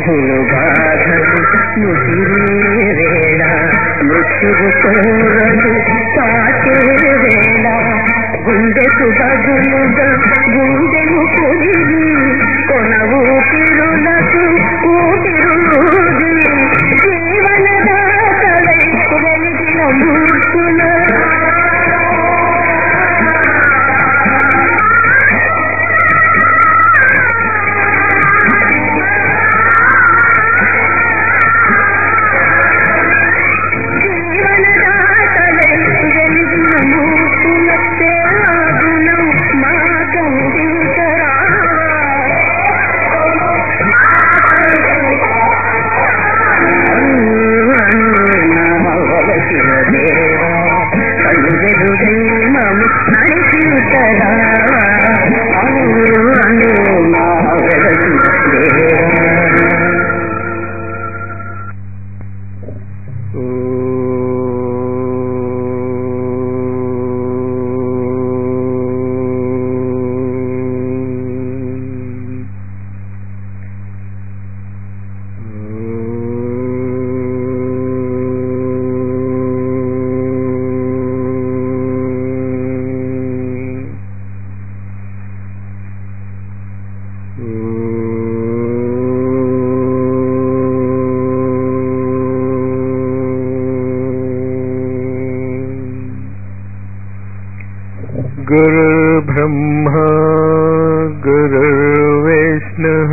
విధులు బాధలు ముసిరే వేళ మృత్యువు కోరలు పాటే వేళ గుండెకు బదులుగా గుండెను పొరిగి కొన ఊపిరులకు ఊపిరుది జీవనదాతలై వెలిగిన మూర్తుల జీవనదాతలై వెలిగిన మూర్తుల సేవాగుణం మా కందించరా गुरुर्ब्रह्मा गुरुर्विष्णुः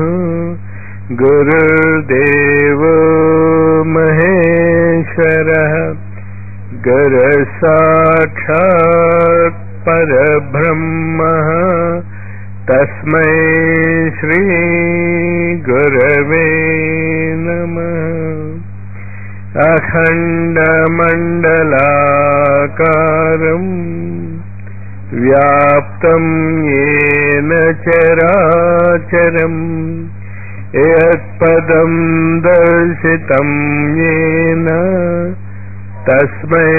गुरुर्देव महेश्वरः गुरुसाक्षात् परब्रह्मः तस्मै श्रीगुरवे नमः अखण्डमण्डलाकारम् व्याप्तं येन चराचरम् यत्पदं दर्शितं येन तस्मै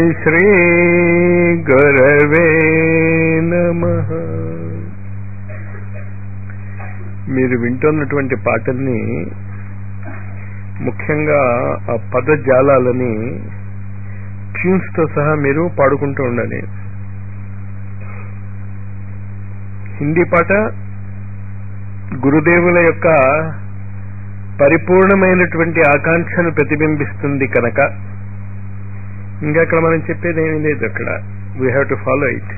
श्रीगुरवे नमः మీరు వింటున్నటువంటి పాటల్ని ముఖ్యంగా ఆ పదజాలాలని ట్యూన్స్ తో సహా మీరు పాడుకుంటూ ఉండాలి హిందీ పాట గురుదేవుల యొక్క పరిపూర్ణమైనటువంటి ఆకాంక్షను ప్రతిబింబిస్తుంది కనుక ఇంకా అక్కడ మనం చెప్పేది ఏమీ లేదు అక్కడ we have to follow it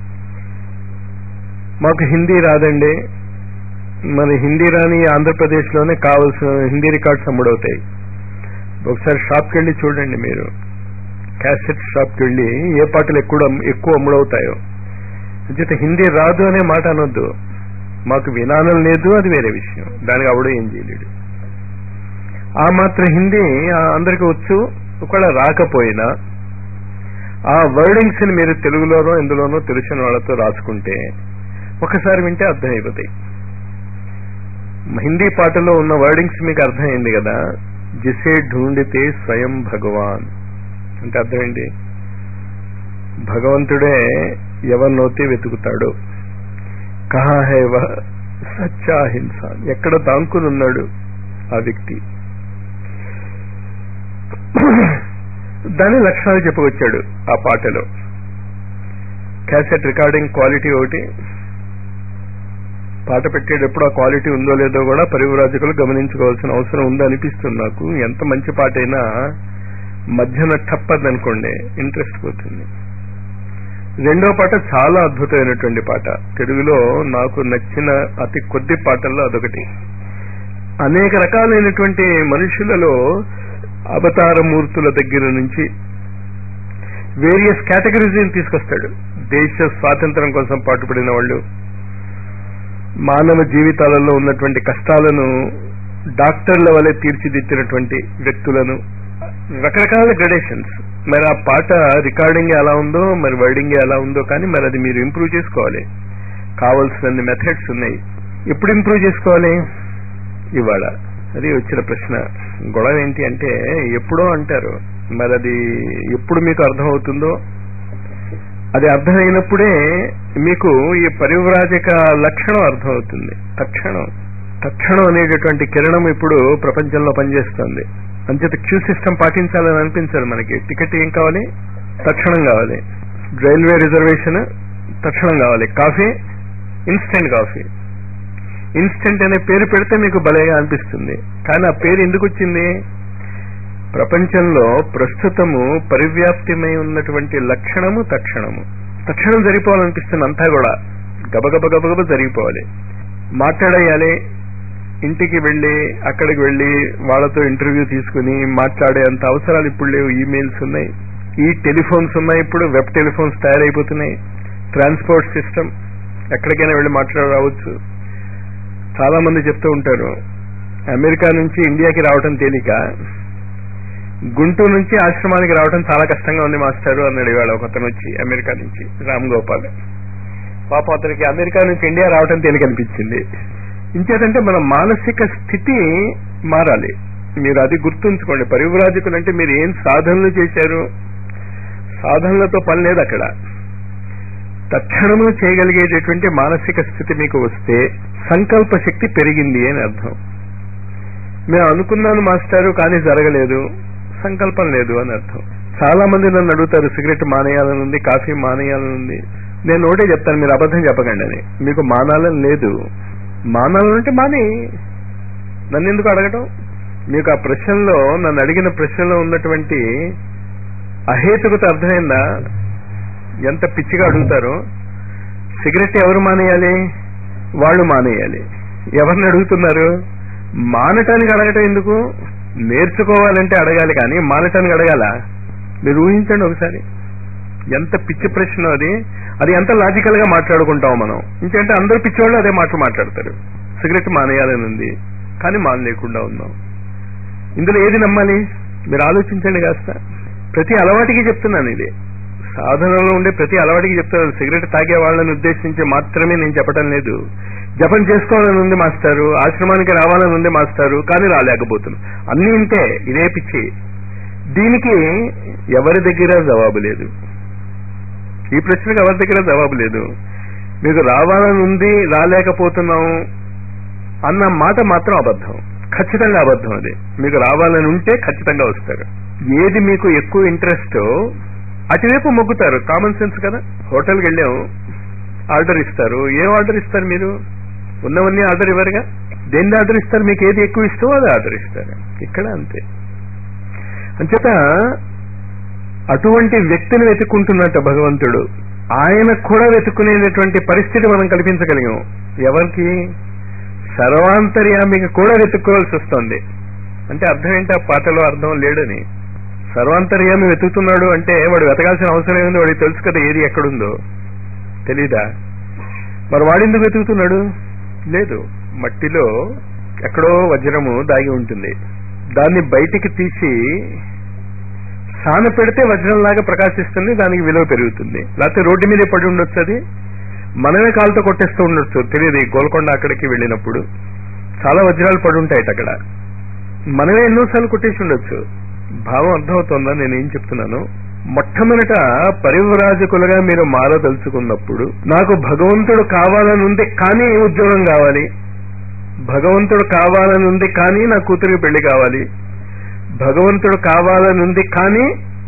మాకు హిందీ రాదండి మన హిందీ రాని ఆంధ్రప్రదేశ్లోనే కావలసిన హిందీ రికార్డ్స్ అమ్ముడవుతాయి ఒకసారి షాప్కి వెళ్ళి చూడండి మీరు క్యాసెట్ షాప్కి వెళ్ళి ఏ పాటలు ఎక్కువ ఎక్కువ అమ్ముడవుతాయో అంచేత హిందీ రాదు అనే మాట అనొద్దు మాకు వినాలం లేదు అది వేరే విషయం దానికి ఆవిడ ఏం చేయలేడు ఆ మాత్రం హిందీ ఆ అందరికి వచ్చు ఒకవేళ రాకపోయినా ఆ వర్డింగ్స్ ని మీరు తెలుగులోనో ఎందులోనో తెలిసిన వాళ్ళతో రాసుకుంటే ఒకసారి వింటే అర్థమైపోతాయి హిందీ పాటలో ఉన్న వర్డింగ్స్ మీకు అర్థమైంది కదా జిసే ఢూండితే స్వయం భగవాన్ అంటే అర్థం ఏంటి భగవంతుడే ఎవరినైతే వెతుకుతాడు కహా హే వహ సచ్చా హింసాన్ ఎక్కడ దాంకుని ఉన్నాడు ఆ వ్యక్తి దాని లక్షణాలు చెప్పవచ్చాడు ఆ పాటలో క్యాసెట్ రికార్డింగ్ క్వాలిటీ ఒకటి పాట పెట్టేటప్పుడు ఆ క్వాలిటీ ఉందో లేదో కూడా పరివరాజకులు గమనించుకోవాల్సిన అవసరం ఉందో అనిపిస్తుంది నాకు ఎంత మంచి పాట అయినా మధ్యన టప్పదనుకోండి ఇంట్రెస్ట్ పోతుంది రెండో పాట చాలా అద్భుతమైనటువంటి పాట తెలుగులో నాకు నచ్చిన అతి కొద్ది పాటల్లో అదొకటి అనేక రకాలైనటువంటి మనుషులలో అవతార మూర్తుల దగ్గర నుంచి వేరియస్ కేటగిరీస్ తీసుకొస్తాడు దేశ స్వాతంత్రం కోసం పాటుపడిన వాళ్ళు మానవ జీవితాలలో ఉన్నటువంటి కష్టాలను డాక్టర్ల వలె తీర్చిదిద్దినటువంటి వ్యక్తులను రకరకాల గ్రడేషన్స్ మరి ఆ పాట రికార్డింగ్ ఎలా ఉందో మరి వర్డింగ్ ఎలా ఉందో కానీ మరి అది మీరు ఇంప్రూవ్ చేసుకోవాలి కావలసినన్ని మెథడ్స్ ఉన్నాయి ఎప్పుడు ఇంప్రూవ్ చేసుకోవాలి ఇవాళ అది వచ్చిన ప్రశ్న గొడవ ఏంటి అంటే ఎప్పుడో అంటారు మరి అది ఎప్పుడు మీకు అర్థమవుతుందో అది అర్థమైనప్పుడే మీకు ఈ పరివ్రాజక లక్షణం అర్థమవుతుంది తక్షణం తక్షణం అనేటటువంటి కిరణం ఇప్పుడు ప్రపంచంలో పనిచేస్తుంది అంచేత క్యూ సిస్టమ్ పాటించాలని అనిపించదు మనకి టికెట్ ఏం కావాలి తక్షణం కావాలి రైల్వే రిజర్వేషన్ తక్షణం కావాలి కాఫీ ఇన్స్టెంట్ కాఫీ ఇన్స్టెంట్ అనే పేరు పెడితే మీకు భలేగా అనిపిస్తుంది కానీ ఆ పేరు ఎందుకు వచ్చింది ప్రపంచంలో ప్రస్తుతము పరివ్యాప్తిమై ఉన్నటువంటి లక్షణము తక్షణము తక్షణం జరిగిపోవాలనిపిస్తుంది అంతా కూడా గబగబ గబగబ జరిగిపోవాలి మాట్లాడేయాలి ఇంటికి వెళ్ళి అక్కడికి వెళ్ళి వాళ్ళతో ఇంటర్వ్యూ తీసుకుని మాట్లాడే అంత అవసరాలు ఇప్పుడు లేవు ఈమెయిల్స్ ఉన్నాయి ఈ టెలిఫోన్స్ ఉన్నాయి ఇప్పుడు వెబ్ టెలిఫోన్స్ తయారైపోతున్నాయి ట్రాన్స్పోర్ట్ సిస్టమ్ ఎక్కడికైనా వెళ్ళి మాట్లాడ రావచ్చు చాలా మంది చెప్తూ ఉంటారు అమెరికా నుంచి ఇండియాకి రావటం తేలిక గుంటూరు నుంచి ఆశ్రమానికి రావడం చాలా కష్టంగా ఉంది మాస్టారు అన్నాడు ఇవాళ ఒక అతను వచ్చి అమెరికా నుంచి రామ్ గోపాల్ పాపం అతనికి అమెరికా నుంచి ఇండియా రావటం తేలికనిపించింది ఇంకేదంటే మన మానసిక స్థితి మారాలి మీరు అది గుర్తుంచుకోండి పరివ్రాజకులు అంటే మీరు ఏం సాధనలు చేశారు సాధనలతో పని లేదు అక్కడ తక్షణము చేయగలిగేటటువంటి మానసిక స్థితి మీకు వస్తే సంకల్ప శక్తి పెరిగింది అని అర్థం మేము అనుకున్నాను మాస్టారు కానీ జరగలేదు సంకల్పం లేదు అని అర్థం చాలా మంది నన్ను అడుగుతారు సిగరెట్ మానేయాలనుంది కాఫీ మానేయాలనుంది నేను ఒకటే చెప్తాను మీరు అబద్ధం చెప్పకండి అని మీకు మానాలని లేదు మానాలంటే మాని నన్ను ఎందుకు అడగటం మీకు ఆ ప్రశ్నలో నన్ను అడిగిన ప్రశ్నలో ఉన్నటువంటి అహేతుకత అర్థమైందా ఎంత పిచ్చిగా అడుగుతారో సిగరెట్ ఎవరు మానేయాలి వాళ్ళు మానేయాలి ఎవరిని అడుగుతున్నారు మానటానికి అడగటం ఎందుకు నేర్చుకోవాలంటే అడగాలి కానీ మానటానికి అడగాల మీరు ఊహించండి ఒకసారి ఎంత పిచ్చి ప్రశ్న అది అది ఎంత లాజికల్ గా మాట్లాడుకుంటాం మనం ఇంకంటే అందరు పిచ్చివాళ్ళు అదే మాట మాట్లాడతారు సిగరెట్ మానేయాలని ఉంది కానీ మానలేకుండా ఉన్నాం ఇందులో ఏది నమ్మాలి మీరు ఆలోచించండి కాస్త ప్రతి అలవాటికి చెప్తున్నాను ఇది సాధనలో ఉండే ప్రతి అలవాటికి చెప్తున్నాను సిగరెట్ తాగే వాళ్ళని ఉద్దేశించి మాత్రమే నేను చెప్పడం లేదు జపం చేసుకోవాలని ఉంది మాస్టారు ఆశ్రమానికి రావాలని ఉంది మాస్టారు కానీ రాలేకపోతున్నాం అన్ని ఇంతే ఇదే పిచ్చి దీనికి ఎవరి దగ్గర జవాబు లేదు ఈ ప్రశ్నకు ఎవరి దగ్గర జవాబు లేదు మీకు రావాలని ఉంది రాలేకపోతున్నాం అన్న మాట మాత్రం అబద్ధం ఖచ్చితంగా అబద్ధం అది మీకు రావాలని ఉంటే ఖచ్చితంగా వస్తారు ఏది మీకు ఎక్కువ ఇంట్రెస్ట్ అటువైపు మొగ్గుతారు కామన్ సెన్స్ కదా హోటల్కి వెళ్ళాం ఆర్డర్ ఇస్తారు ఏం ఆర్డర్ ఇస్తారు మీరు ఉన్నవన్నీ ఆర్డర్ ఇవ్వరుగా దేన్ని ఆర్డర్ ఇస్తారు మీకు ఏది ఎక్కువ ఇష్టమో అది ఆర్డర్ ఇస్తారు ఇక్కడ అంతే అంచేత అటువంటి వ్యక్తిని వెతుక్కుంటున్నట్ట భగవంతుడు ఆయన కూడా వెతుక్కునేటటువంటి పరిస్థితి మనం కల్పించగలిగాం ఎవరికి సర్వాంతర్యామికి కూడా వెతుక్కోవాల్సి వస్తుంది అంటే అర్థం ఏంటి ఆ పాటలో అర్థం లేడని సర్వాంతర్యామి వెతుకుతున్నాడు అంటే వాడు వెతకాల్సిన అవసరం ఏముంది వాడికి తెలుసు కదా ఏది ఎక్కడుందో తెలీదా మరి వాడెందుకు వెతుకుతున్నాడు లేదు మట్టిలో ఎక్కడో వజ్రము దాగి ఉంటుంది దాన్ని బయటికి తీసి సాన పెడితే వజ్రంలాగా ప్రకాశిస్తుంది దానికి విలువ పెరుగుతుంది లేకపోతే రోడ్డు మీదే పడి ఉండొచ్చు అది మనమే కాలుతో కొట్టేస్తూ ఉండొచ్చు తెలియదు ఈ గోల్కొండ అక్కడికి వెళ్ళినప్పుడు చాలా వజ్రాలు పడి ఉంటాయి అక్కడ మనమే ఎన్నోసార్లు కొట్టేసి ఉండొచ్చు భావం అర్థమవుతోందా నేను ఏం చెప్తున్నాను మొట్టమొదట పరివ్రాజకులుగా మీరు మారదలుచుకున్నప్పుడు నాకు భగవంతుడు కావాలని ఉంది కానీ ఉద్యోగం కావాలి భగవంతుడు కావాలని ఉంది కానీ నా కూతురికి పెళ్లి కావాలి భగవంతుడు కావాలని ఉంది కానీ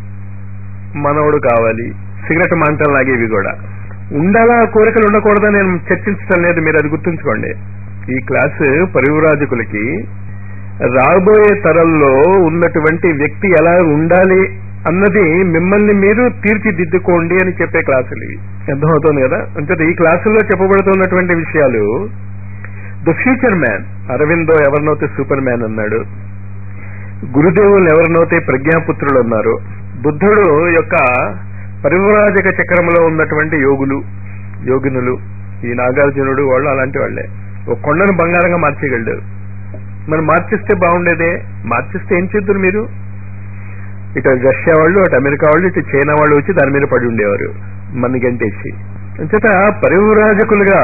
మనవడు కావాలి సిగరెట్ మాంటం లాగేవి కూడా ఉండాలా కోరికలు ఉండకూడదా నేను చర్చించడం లేదు మీరు అది గుర్తుంచుకోండి ఈ క్లాసు పరివ్రాజకులకి రాబోయే తరంలో ఉన్నటువంటి వ్యక్తి ఎలా ఉండాలి అన్నది మిమ్మల్ని మీరు తీర్చిదిద్దుకోండి అని చెప్పే క్లాసులు ఇవి అర్థమవుతోంది కదా అంటే ఈ క్లాసుల్లో చెప్పబడుతున్నటువంటి విషయాలు ద ఫ్యూచర్ మ్యాన్ అరవిందో ఎవరినైతే సూపర్ మ్యాన్ అన్నాడు గురుదేవులు ఎవరినైతే ప్రజ్ఞాపుత్రులు అన్నారు బుద్ధుడు యొక్క పరివ్రాజక చక్రంలో ఉన్నటువంటి యోగులు యోగినులు ఈ నాగార్జునుడు వాళ్ళు అలాంటి వాళ్లే ఒక కొండను బంగారంగా మార్చేయగలడు మరి మార్చిస్తే బాగుండేదే మార్చిస్తే ఏం చేద్దరు మీరు ఇటు రష్యా వాళ్ళు అటు అమెరికా వాళ్ళు ఇటు చైనా వాళ్ళు వచ్చి దాని మీద పడి ఉండేవారు మన గంటేసి అంచేత పరివ్రాజకులుగా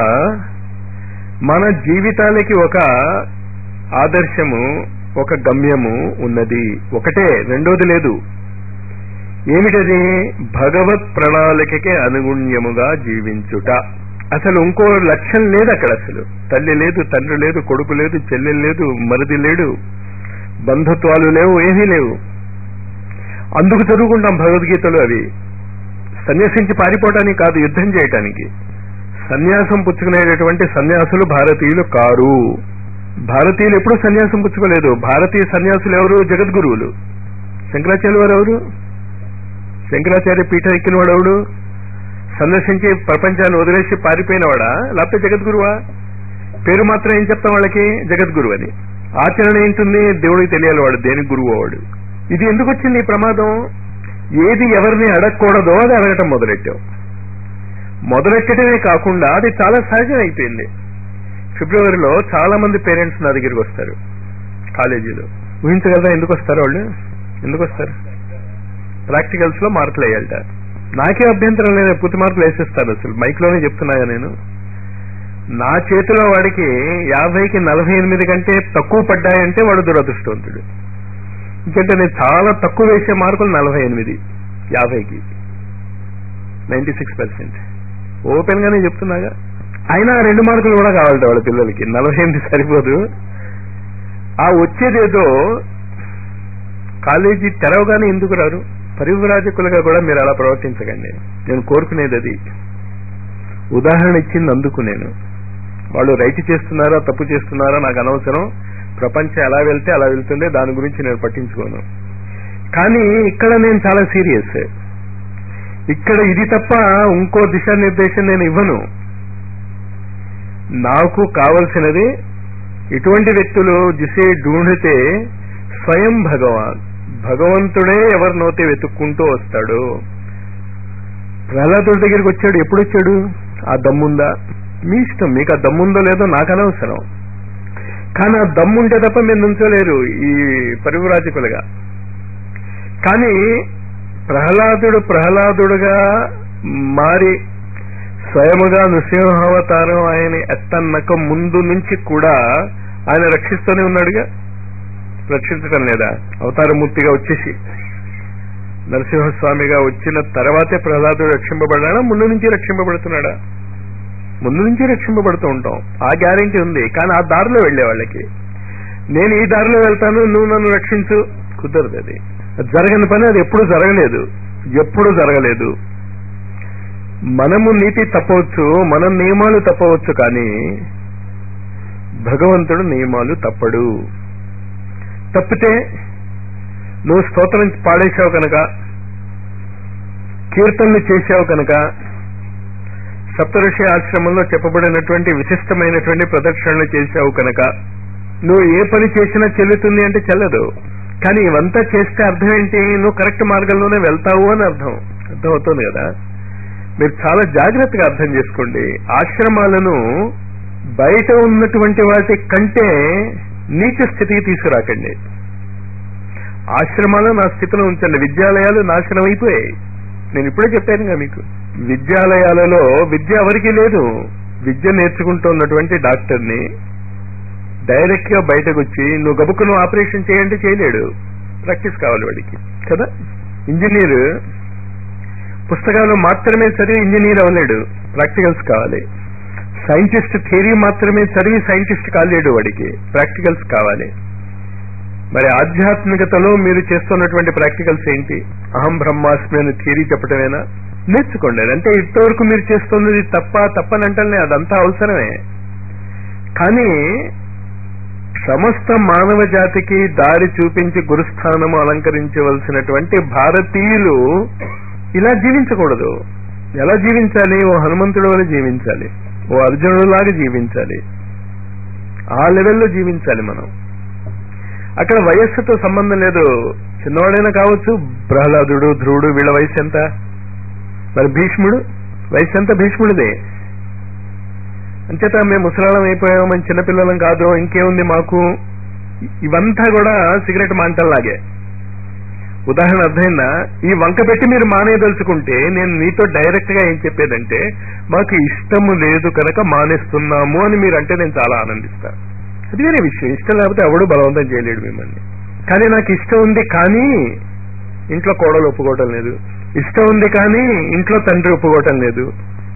మన జీవితాలకి ఒక ఆదర్శము ఒక గమ్యము ఉన్నది ఒకటే రెండోది లేదు ఏమిటది భగవత్ ప్రణాళికకి అనుగుణ్యముగా జీవించుట అసలు ఇంకో లక్ష్యం లేదు అక్కడ అసలు తల్లి లేదు తండ్రి లేదు కొడుకు లేదు చెల్లెలు లేదు మరిది లేడు బంధుత్వాలు లేవు ఏమీ లేవు అందుకు చదువుకుంటాం భగవద్గీతలు అవి సన్యాసించి పారిపోవడానికి కాదు యుద్ధం చేయటానికి సన్యాసం పుచ్చుకునేటటువంటి సన్యాసులు భారతీయులు కారు భారతీయులు ఎప్పుడూ సన్యాసం పుచ్చుకోలేదు భారతీయ సన్యాసులు ఎవరు జగద్గురువులు శంకరాచార్య వారు ఎవరు శంకరాచార్య పీఠం ఎక్కిన వాడు ఎవడు సందర్శించి ప్రపంచాన్ని వదిలేసి పారిపోయినవాడా లేకపోతే జగద్గురువా పేరు మాత్రం ఏం చెప్తాం వాళ్ళకి జగద్గురు అని ఆచరణ ఏంటుంది దేవుడికి తెలియాలి వాడు దేనికి గురువు వాడు ఇది ఎందుకు వచ్చింది ఈ ప్రమాదం ఏది ఎవరిని అడగకూడదో అది అడగటం మొదలెట్టాం మొదలెట్టడమే కాకుండా అది చాలా సహజం అయిపోయింది ఫిబ్రవరిలో చాలా మంది పేరెంట్స్ నా దగ్గరికి వస్తారు కాలేజీలో ఊహించగలరా ఎందుకు వస్తారు వాళ్ళు ఎందుకు వస్తారు ప్రాక్టికల్స్ లో మార్కులు వేయాలట నాకే అభ్యంతరం లేదు పూర్తి మార్కులు వేసేస్తారు అసలు మైక్ లోనే చెప్తున్నాగా నేను నా చేతిలో వాడికి యాభైకి నలభై ఎనిమిది కంటే తక్కువ పడ్డాయంటే వాడు దురదృష్టవంతుడు ఎందుకంటే నేను చాలా తక్కువ వేసే మార్కులు నలభై ఎనిమిది యాభైకి నైన్టీ సిక్స్ పర్సెంట్ ఓపెన్ గానే చెప్తున్నాగా అయినా ఆ రెండు మార్కులు కూడా కావాలట వాళ్ళ పిల్లలకి నలభై ఎనిమిది సరిపోదు ఆ వచ్చేదేదో కాలేజీ తెరవగానే ఎందుకు రారు పరివ్రాజకులుగా కూడా మీరు అలా ప్రవర్తించకండి నేను కోరుకునేది అది ఉదాహరణ ఇచ్చింది అందుకు నేను వాళ్ళు రైట్ చేస్తున్నారా తప్పు చేస్తున్నారా నాకు అనవసరం ప్రపంచం ఎలా వెళ్తే అలా వెళ్తుందే దాని గురించి నేను పట్టించుకోను కానీ ఇక్కడ నేను చాలా సీరియస్ ఇక్కడ ఇది తప్ప ఇంకో దిశానిర్దేశం నేను ఇవ్వను నాకు కావలసినది ఇటువంటి వ్యక్తులు జిసే ఢూండితే స్వయం భగవాన్ భగవంతుడే ఎవరినోతే వెతుక్కుంటూ వస్తాడు ప్రహ్లాదుడి దగ్గరికి వచ్చాడు ఎప్పుడు వచ్చాడు ఆ దమ్ముందా మీ ఇష్టం మీకు ఆ దమ్ముందో లేదో నాకు అనవసరం కానీ ఆ దమ్ముంటే తప్ప మీరు నుంచోలేరు ఈ పరివ్రాజకులుగా కానీ ప్రహ్లాదుడు ప్రహ్లాదుడుగా మారి స్వయముగా నృసింహావతారం ఆయన ఎత్తన్నక ముందు నుంచి కూడా ఆయన రక్షిస్తూనే ఉన్నాడుగా రక్షించడం లేదా అవతారమూర్తిగా వచ్చేసి నరసింహస్వామిగా వచ్చిన తర్వాతే ప్రహ్లాదుడు రక్షింపబడ్డాడా ముందు నుంచి రక్షింపబడుతున్నాడా ముందు నుంచి రక్షింపబడుతూ ఉంటాం ఆ గ్యారెంటీ ఉంది కానీ ఆ దారిలో వెళ్లే వాళ్ళకి నేను ఈ దారిలో వెళ్తాను నువ్వు నన్ను రక్షించు కుదరదు అది జరగని పని అది ఎప్పుడు జరగలేదు ఎప్పుడు జరగలేదు మనము నీతి తప్పవచ్చు మన నియమాలు తప్పవచ్చు కానీ భగవంతుడు నియమాలు తప్పడు తప్పితే నువ్వు స్తోత్రం పాడేశావు కనుక కీర్తనలు చేశావు కనుక సప్తఋషి ఆశ్రమంలో చెప్పబడినటువంటి విశిష్టమైనటువంటి ప్రదక్షిణలు చేశావు కనుక నువ్వు ఏ పని చేసినా చెల్లుతుంది అంటే చెల్లదు కానీ ఇవంతా చేస్తే అర్థం ఏంటి నువ్వు కరెక్ట్ మార్గంలోనే వెళ్తావు అని అర్థం అర్థమవుతుంది కదా మీరు చాలా జాగ్రత్తగా అర్థం చేసుకోండి ఆశ్రమాలను బయట ఉన్నటువంటి వాటి కంటే నీచ స్థితికి తీసుకురాకండి ఆశ్రమాలు నా స్థితిలో ఉంచండి విద్యాలయాలు నాశనం అయిపోయాయి నేను ఇప్పుడే చెప్పానుగా మీకు విద్యాలయాలలో విద్య ఎవరికి లేదు విద్య నేర్చుకుంటున్నటువంటి డాక్టర్ని డైరెక్ట్ గా బయటకు వచ్చి నువ్వు గబుక్కును ఆపరేషన్ చేయండి చేయలేడు ప్రాక్టీస్ కావాలి వాడికి కదా ఇంజనీర్ పుస్తకాలు మాత్రమే చదివి ఇంజనీర్ అవ్వలేడు ప్రాక్టికల్స్ కావాలి సైంటిస్ట్ థియరీ మాత్రమే చదివి సైంటిస్ట్ కాలేడు వాడికి ప్రాక్టికల్స్ కావాలి మరి ఆధ్యాత్మికతలో మీరు చేస్తున్నటువంటి ప్రాక్టికల్స్ ఏంటి అహం బ్రహ్మాస్మి అని థియరీ చెప్పటమేనా నేర్చుకోండి అది. అంటే ఇంతవరకు మీరు చేస్తున్నది తప్ప తప్పనంటే అదంతా అవసరమే కానీ సమస్త మానవ జాతికి దారి చూపించి గురుస్థానము అలంకరించవలసినటువంటి భారతీయులు ఇలా జీవించకూడదు ఎలా జీవించాలి ఓ హనుమంతుడు వల్ల జీవించాలి ఓ అర్జునుడులాగా జీవించాలి ఆ లెవెల్లో జీవించాలి మనం అక్కడ వయస్సుతో సంబంధం లేదు చిన్నవాడైనా కావచ్చు ప్రహ్లాదుడు ధ్రువుడు వీళ్ళ వయసు ఎంత మరి భీష్ముడు వయసు ఎంత భీష్ముడిదే అంచేత మేము ముసలాళం అయిపోయాం మేము చిన్నపిల్లలం కాదు ఇంకేముంది మాకు ఇవంతా కూడా సిగరెట్ మాంటల్లాగే ఉదాహరణ అర్థమైందా ఈ వంక పెట్టి మీరు మానేయదలుచుకుంటే నేను మీతో డైరెక్ట్ గా ఏం చెప్పేదంటే మాకు ఇష్టము లేదు కనుక మానేస్తున్నాము అని మీరు అంటే నేను చాలా ఆనందిస్తా అది వేరే విషయం ఇష్టం లేకపోతే ఎవడు బలవంతం చేయలేడు మిమ్మల్ని కానీ నాకు ఇష్టం ఉంది కానీ ఇంట్లో కోడలు ఒప్పుకోవటం లేదు ఇష్టం ఉంది కానీ ఇంట్లో తండ్రి ఒప్పుకోవటం లేదు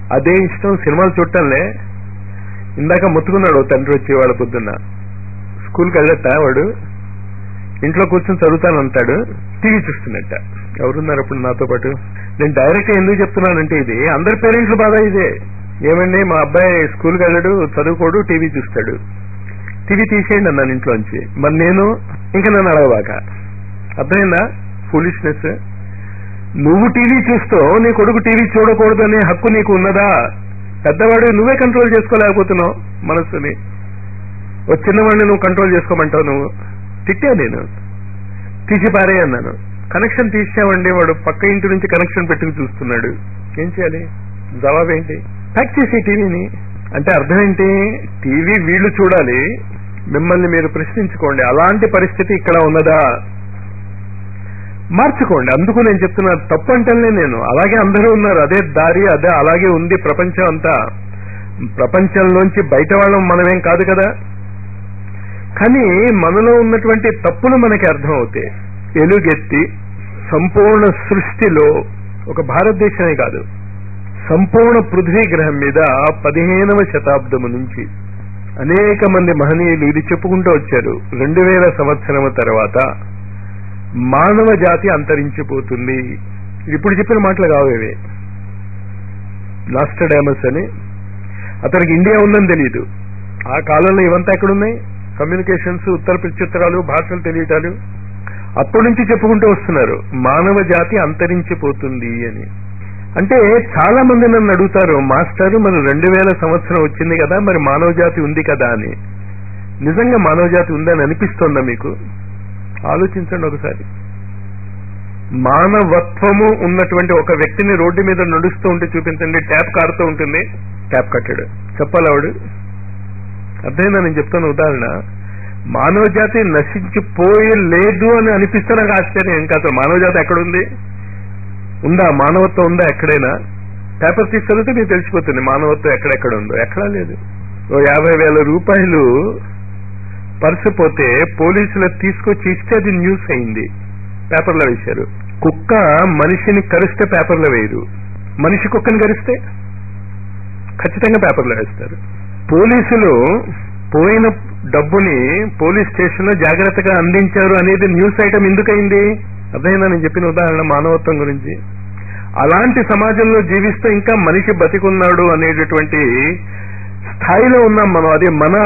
అదే ఇష్టం సినిమాలు చూడటంలే ఇందాక మొత్తుకున్నాడు ఓ తండ్రి వచ్చి వాడు పొద్దున్న స్కూల్కి వెళ్ళట వాడు ఇంట్లో కూర్చొని చదువుతానంటాడు టీవీ చూస్తున్నట్ట ఎవరున్నారు అప్పుడు నాతో పాటు నేను డైరెక్ట్ ఎందుకు చెప్తున్నానంటే ఇది అందరి పేరెంట్స్ బాధ ఇదే ఏమండి మా అబ్బాయి స్కూల్కి వెళ్ళడు చదువుకోడు టీవీ చూస్తాడు టీవీ తీసేయండి అన్నాను ఇంట్లోంచి మరి నేను ఇంకా నన్ను అడగబాక అర్థమైందా ఫులిష్నెస్ నువ్వు టీవీ చూస్తూ నీ కొడుకు టీవీ చూడకూడదు అనే హక్కు నీకు ఉన్నదా పెద్దవాడు నువ్వే కంట్రోల్ చేసుకోలేకపోతున్నావు మనస్సుని ఓ చిన్నవాడిని నువ్వు కంట్రోల్ చేసుకోమంటావు నువ్వు తిట్టా నేను తీసి పారే అన్నాను కనెక్షన్ తీసామండి వాడు పక్క ఇంటి నుంచి కనెక్షన్ పెట్టుకు చూస్తున్నాడు ఏం చేయాలి జవాబు ఏంటి ప్యాక్ చేసి టీవీని అంటే అర్థం ఏంటి టీవీ వీళ్ళు చూడాలి మిమ్మల్ని మీరు ప్రశ్నించుకోండి అలాంటి పరిస్థితి ఇక్కడ ఉన్నదా మార్చుకోండి అందుకు నేను చెప్తున్నా తప్పు అంటేనే నేను అలాగే అందరూ ఉన్నారు అదే దారి అదే అలాగే ఉంది ప్రపంచం అంతా ప్రపంచంలోంచి బయట వాళ్ళం మనమేం కాదు కదా కానీ మనలో ఉన్నటువంటి తప్పులు మనకి అర్థం అవుతాయి ఎలుగెత్తి సంపూర్ణ సృష్టిలో ఒక భారతదేశమే కాదు సంపూర్ణ పృథ్వీ గ్రహం మీద పదిహేనవ శతాబ్దము నుంచి అనేక మంది మహనీయులు ఇది చెప్పుకుంటూ వచ్చారు రెండు వేల సంవత్సరం తర్వాత మానవ జాతి అంతరించిపోతుంది ఇప్పుడు చెప్పిన మాటలు కావేవి నాస్టడామస్ అని అతనికి ఇండియా ఉందని తెలియదు ఆ కాలంలో ఇవంతా ఎక్కడున్నాయి కమ్యూనికేషన్స్ ఉత్తర ప్రత్యుత్తరాలు భాషలు తెలియటాలు అప్పటి నుంచి చెప్పుకుంటూ వస్తున్నారు మానవ జాతి అంతరించిపోతుంది అని అంటే చాలా మంది నన్ను అడుగుతారు మాస్టారు మరి రెండు వేల సంవత్సరం వచ్చింది కదా మరి మానవ జాతి ఉంది కదా అని నిజంగా మానవ జాతి ఉందని అనిపిస్తోందా మీకు ఆలోచించండి ఒకసారి మానవత్వము ఉన్నటువంటి ఒక వ్యక్తిని రోడ్డు మీద నడుస్తూ ఉంటే చూపించండి ట్యాప్ కారుతూ ఉంటుంది ట్యాప్ కట్టాడు చెప్పాలి ఆవిడ అర్థమైందా నేను చెప్తాను ఉదాహరణ మానవ జాతి నశించిపోయే లేదు అని అనిపిస్తే నాకు ఆశ్చర్యం ఏం కాదు మానవ జాతి ఎక్కడుంది ఉందా మానవత్వం ఉందా ఎక్కడైనా పేపర్ తీసి చదివితే మీకు తెలిసిపోతుంది మానవత్వం ఎక్కడెక్కడ ఉందో ఎక్కడా లేదు ఓ యాభై వేల రూపాయలు పర్సు పోతే పోలీసులు తీసుకొచ్చి ఇస్తే అది న్యూస్ అయింది పేపర్లో వేశారు కుక్క మనిషిని కరిస్తే పేపర్లో వేయరు మనిషి కుక్కని కరిస్తే ఖచ్చితంగా పేపర్లో వేస్తారు పోలీసులు పోయిన డబ్బుని పోలీస్ స్టేషన్ లో జాగ్రత్తగా అందించారు అనేది న్యూస్ ఐటమ్ ఎందుకయింది అర్థమైందా నేను చెప్పిన ఉదాహరణ మానవత్వం గురించి అలాంటి సమాజంలో జీవిస్తూ ఇంకా మనిషి బతికున్నాడు అనేటటువంటి స్థాయిలో ఉన్నాం మనం అది మన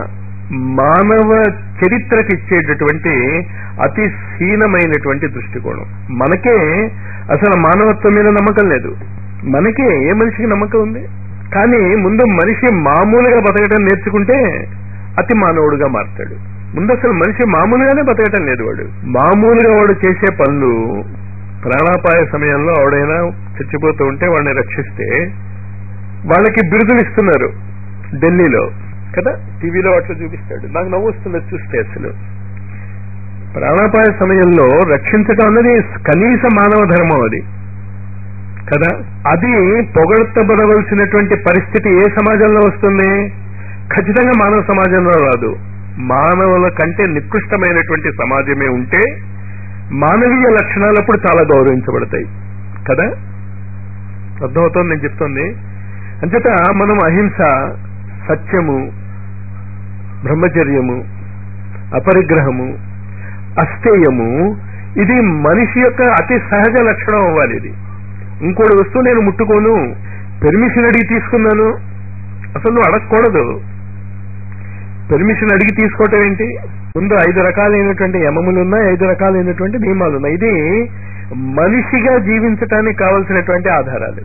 మానవ చరిత్రకి ఇచ్చేటటువంటి అతి హీనమైనటువంటి దృష్టికోణం మనకే అసలు మానవత్వం మీద నమ్మకం లేదు మనకే ఏ మనిషికి నమ్మకం ఉంది కానీ ముందు మనిషి మామూలుగా బతకడం నేర్చుకుంటే అతి మానవుడుగా మారుతాడు ముందు అసలు మనిషి మామూలుగానే బతకటం లేదు వాడు మామూలుగా వాడు చేసే పనులు ప్రాణాపాయ సమయంలో ఆవిడైనా చచ్చిపోతూ ఉంటే వాడిని రక్షిస్తే వాళ్ళకి బిరుదులు ఇస్తున్నారు ఢిల్లీలో కదా టీవీలో అట్లా చూపిస్తాడు నాకు నవ్వు వస్తుంది చూస్తే అసలు ప్రాణాపాయ సమయంలో రక్షించడం అన్నది కనీస మానవ ధర్మం అది కదా అది పొగడతబడవలసినటువంటి పరిస్థితి ఏ సమాజంలో వస్తుంది ఖచ్చితంగా మానవ సమాజంలో రాదు మానవుల కంటే నికృష్టమైనటువంటి సమాజమే ఉంటే మానవీయ లక్షణాలు అప్పుడు చాలా గౌరవించబడతాయి కదా అర్థమవుతోంది నేను చెప్తోంది అంచేత మనం అహింస సత్యము బ్రహ్మచర్యము అపరిగ్రహము అస్థేయము ఇది మనిషి యొక్క అతి సహజ లక్షణం అవ్వాలి ఇది ఇంకోటి వస్తువు నేను ముట్టుకోను పెర్మిషన్ అడిగి తీసుకున్నాను అసలు నువ్వు అడగకూడదు పెర్మిషన్ అడిగి తీసుకోవటం ఏంటి ముందు ఐదు రకాలైనటువంటి యమములు ఉన్నాయి ఐదు రకాలైనటువంటి నియమాలు ఉన్నాయి ఇది మనిషిగా జీవించటానికి కావలసినటువంటి ఆధారాలు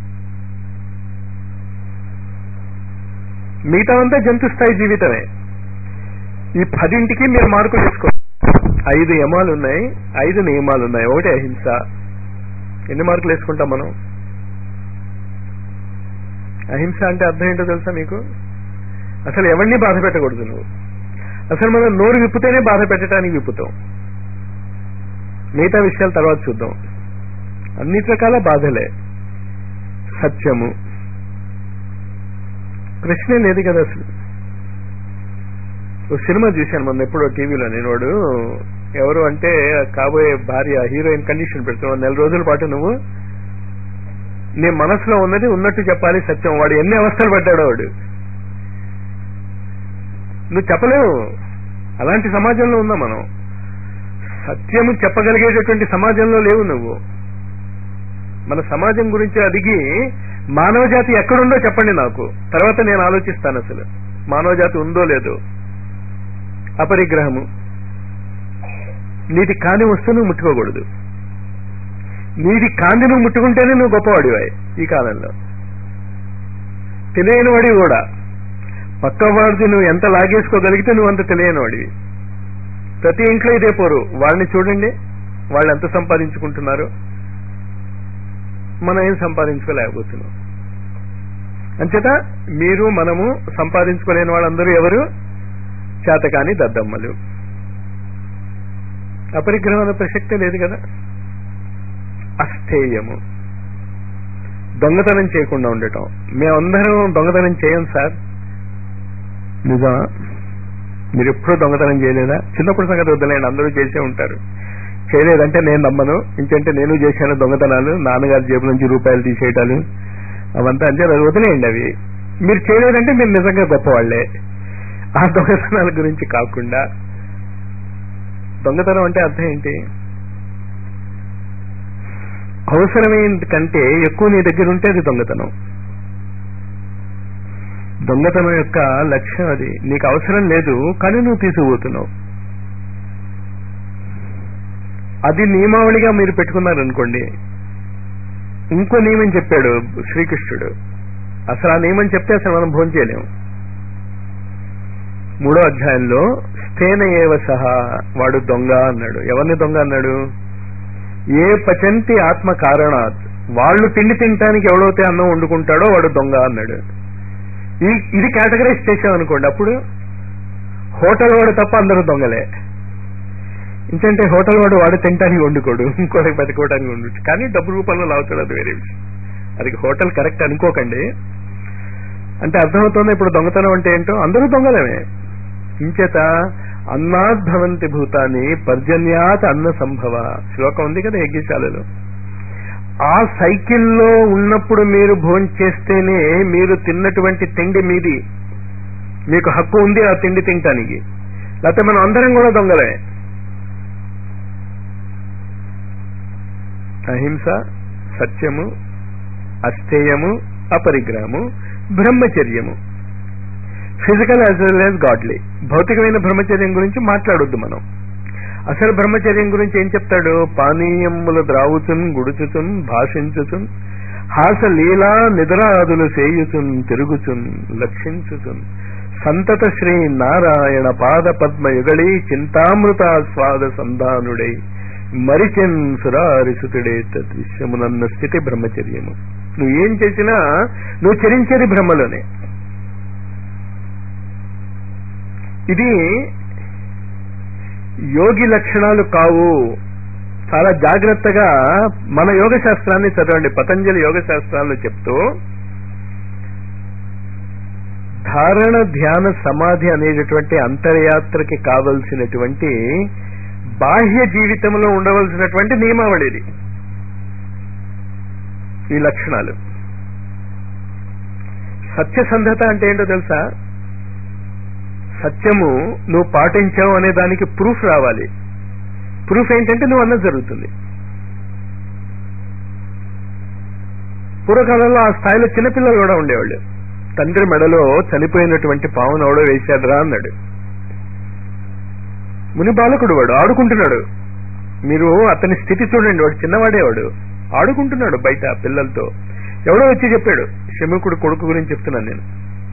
మిగతా అంతా జంతు స్థాయి జీవితమే ఈ పదింటికి మీరు మార్కులు వేసుకో ఐదు యమాలు ఉన్నాయి ఐదు నియమాలు ఉన్నాయి ఒకటి అహింస ఎన్ని మార్కులు వేసుకుంటాం మనం అహింస అంటే అర్థం ఏంటో తెలుసా మీకు అసలు ఎవరిని బాధ పెట్టకూడదు నువ్వు అసలు మనం నోరు విప్పుతేనే బాధ పెట్టడానికి విప్పుతాం మిగతా విషయాలు తర్వాత చూద్దాం అన్ని రకాల బాధలే సత్యము ప్రశ్నే లేదు కదా అసలు ఒక సినిమా చూశాను మొన్న ఎప్పుడో టీవీలో నేను వాడు ఎవరు అంటే కాబోయే భార్య హీరోయిన్ కండిషన్ పెడుతున్నావు నెల రోజుల పాటు నువ్వు నీ మనసులో ఉన్నది ఉన్నట్టు చెప్పాలి సత్యం వాడు ఎన్ని అవస్థలు పడ్డాడో వాడు నువ్వు చెప్పలేవు అలాంటి సమాజంలో ఉన్నా మనం సత్యము చెప్పగలిగేటటువంటి సమాజంలో లేవు నువ్వు మన సమాజం గురించి అడిగి మానవ జాతి ఎక్కడుందో చెప్పండి నాకు తర్వాత నేను ఆలోచిస్తాను అసలు మానవ జాతి ఉందో లేదో అపరిగ్రహము నీది కాని వస్తువు నువ్వు ముట్టుకోకూడదు నీది కాంతి నువ్వు ముట్టుకుంటేనే నువ్వు గొప్పవాడివాయి ఈ కాలంలో తెలియని వాడివి కూడా పక్కవాడిది నువ్వు ఎంత లాగేసుకోగలిగితే నువ్వు అంత తెలియని వాడివి ప్రతి ఇంట్లో ఇదే పోరు వాళ్ళని చూడండి వాళ్ళు ఎంత సంపాదించుకుంటున్నారు మనం ఏం సంపాదించుకోలేకపోతున్నాం అంచేత మీరు మనము సంపాదించుకోలేని వాళ్ళందరూ ఎవరు చేతకాని దద్దమ్మలు అపరిగ్రహం అనే ప్రసక్తే లేదు కదా అస్థేయము దొంగతనం చేయకుండా ఉండటం మేమందరం దొంగతనం చేయం సార్ నిజమా మీరు ఎప్పుడూ దొంగతనం చేయలేదా చిన్నప్పుడు సంగతి వద్దలేండి అందరూ చేసే ఉంటారు చేయలేదంటే నేను నమ్మను ఇంకంటే నేను చేశాను దొంగతనాలు నాన్నగారి జేబు నుంచి రూపాయలు తీసేయటాలు అవంతా అంటే అది వదిలేయండి అవి మీరు చేయలేదంటే మీరు నిజంగా గొప్పవాళ్లే ఆ దొంగతనాల గురించి కాకుండా దొంగతనం అంటే అర్థం ఏంటి అవసరమైన కంటే ఎక్కువ నీ దగ్గర ఉంటే అది దొంగతనం దొంగతనం యొక్క లక్ష్యం అది నీకు అవసరం లేదు కానీ నువ్వు తీసుకుపోతున్నావు అది నియమావళిగా మీరు పెట్టుకున్నారనుకోండి ఇంకో నియమం చెప్పాడు శ్రీకృష్ణుడు అసలు ఆ నియమం చెప్తే అసలు మనం భోజనం చేయలేము మూడో అధ్యాయంలో స్థేన ఏవ సహా వాడు దొంగ అన్నాడు ఎవరిని దొంగ అన్నాడు ఏ పచంతి ఆత్మ కారణాత్ వాళ్ళు తిండి తినటానికి ఎవడైతే అన్నం వండుకుంటాడో వాడు దొంగ అన్నాడు ఈ ఇది కేటగరైజ్ చేసామనుకోండి అప్పుడు హోటల్ వాడు తప్ప అందరూ దొంగలే ఇంకంటే హోటల్ వాడు వాడు తినటానికి వండుకోడు ఇంకోటి బతుకోవడానికి వండు కానీ డబ్బు రూపంలో లాగుతాడు అది వేరే విషయం అది హోటల్ కరెక్ట్ అనుకోకండి అంటే అర్థమవుతుంది ఇప్పుడు దొంగతనం అంటే ఏంటో అందరూ దొంగలమే ఇంచేత అన్నాద్ భవంతి భూతాన్ని పర్జన్యాత్ అన్న సంభవ శ్లోకం ఉంది కదా యజ్ఞశాలలో ఆ సైకిల్లో ఉన్నప్పుడు మీరు భోజనం చేస్తేనే మీరు తిన్నటువంటి తిండి మీది మీకు హక్కు ఉంది ఆ తిండి తినటానికి లేకపోతే మనం అందరం కూడా దొంగలే అహింస సత్యము అస్థేయము అపరిగ్రహము బ్రహ్మచర్యము physical as well as godly భౌతికమైన బ్రహ్మచర్యం గురించి మాట్లాడొద్దు మనం అసలు బ్రహ్మచర్యం గురించి ఏం చెప్తాడు పానీయములు ద్రావుచున్ గుడుచుచున్ భాషించుచున్ హాస లీలా నిద్రాదులు సేయుచున్ తిరుగుచున్ లక్షించుచున్ సంతత శ్రీ నారాయణ పాద పద్మ యుగళి చింతామృత స్వాద సంధానుడై మరిచెన్ సురారిసుతుడే తద్విశ్వమునన్న స్థితి బ్రహ్మచర్యము నువ్వు ఏం చేసినా నువ్వు చరించేది బ్రహ్మలోనే ఇది యోగి లక్షణాలు కావు చాలా జాగ్రత్తగా మన యోగ శాస్త్రాన్ని చదవండి పతంజలి యోగ శాస్త్రాలను చెప్తూ ధారణ ధ్యాన సమాధి అనేటటువంటి అంతర్యాత్రకి కావలసినటువంటి బాహ్య జీవితంలో ఉండవలసినటువంటి నియమావళి ఇది ఈ లక్షణాలు సత్యసంధత అంటే ఏంటో తెలుసా సత్యము నువ్వు పాటించావు అనే దానికి ప్రూఫ్ రావాలి ప్రూఫ్ ఏంటంటే నువ్వు అన్నది జరుగుతుంది పూర్వకాలంలో ఆ స్థాయిలో చిన్నపిల్లలు కూడా ఉండేవాళ్ళు తండ్రి మెడలో చనిపోయినటువంటి పావును ఎవడో వేశాడురా అన్నాడు ముని బాలకుడు వాడు ఆడుకుంటున్నాడు మీరు అతని స్థితి చూడండి వాడు చిన్నవాడేవాడు ఆడుకుంటున్నాడు బయట పిల్లలతో ఎవడో వచ్చి చెప్పాడు శమికుడు కొడుకు గురించి చెప్తున్నాను నేను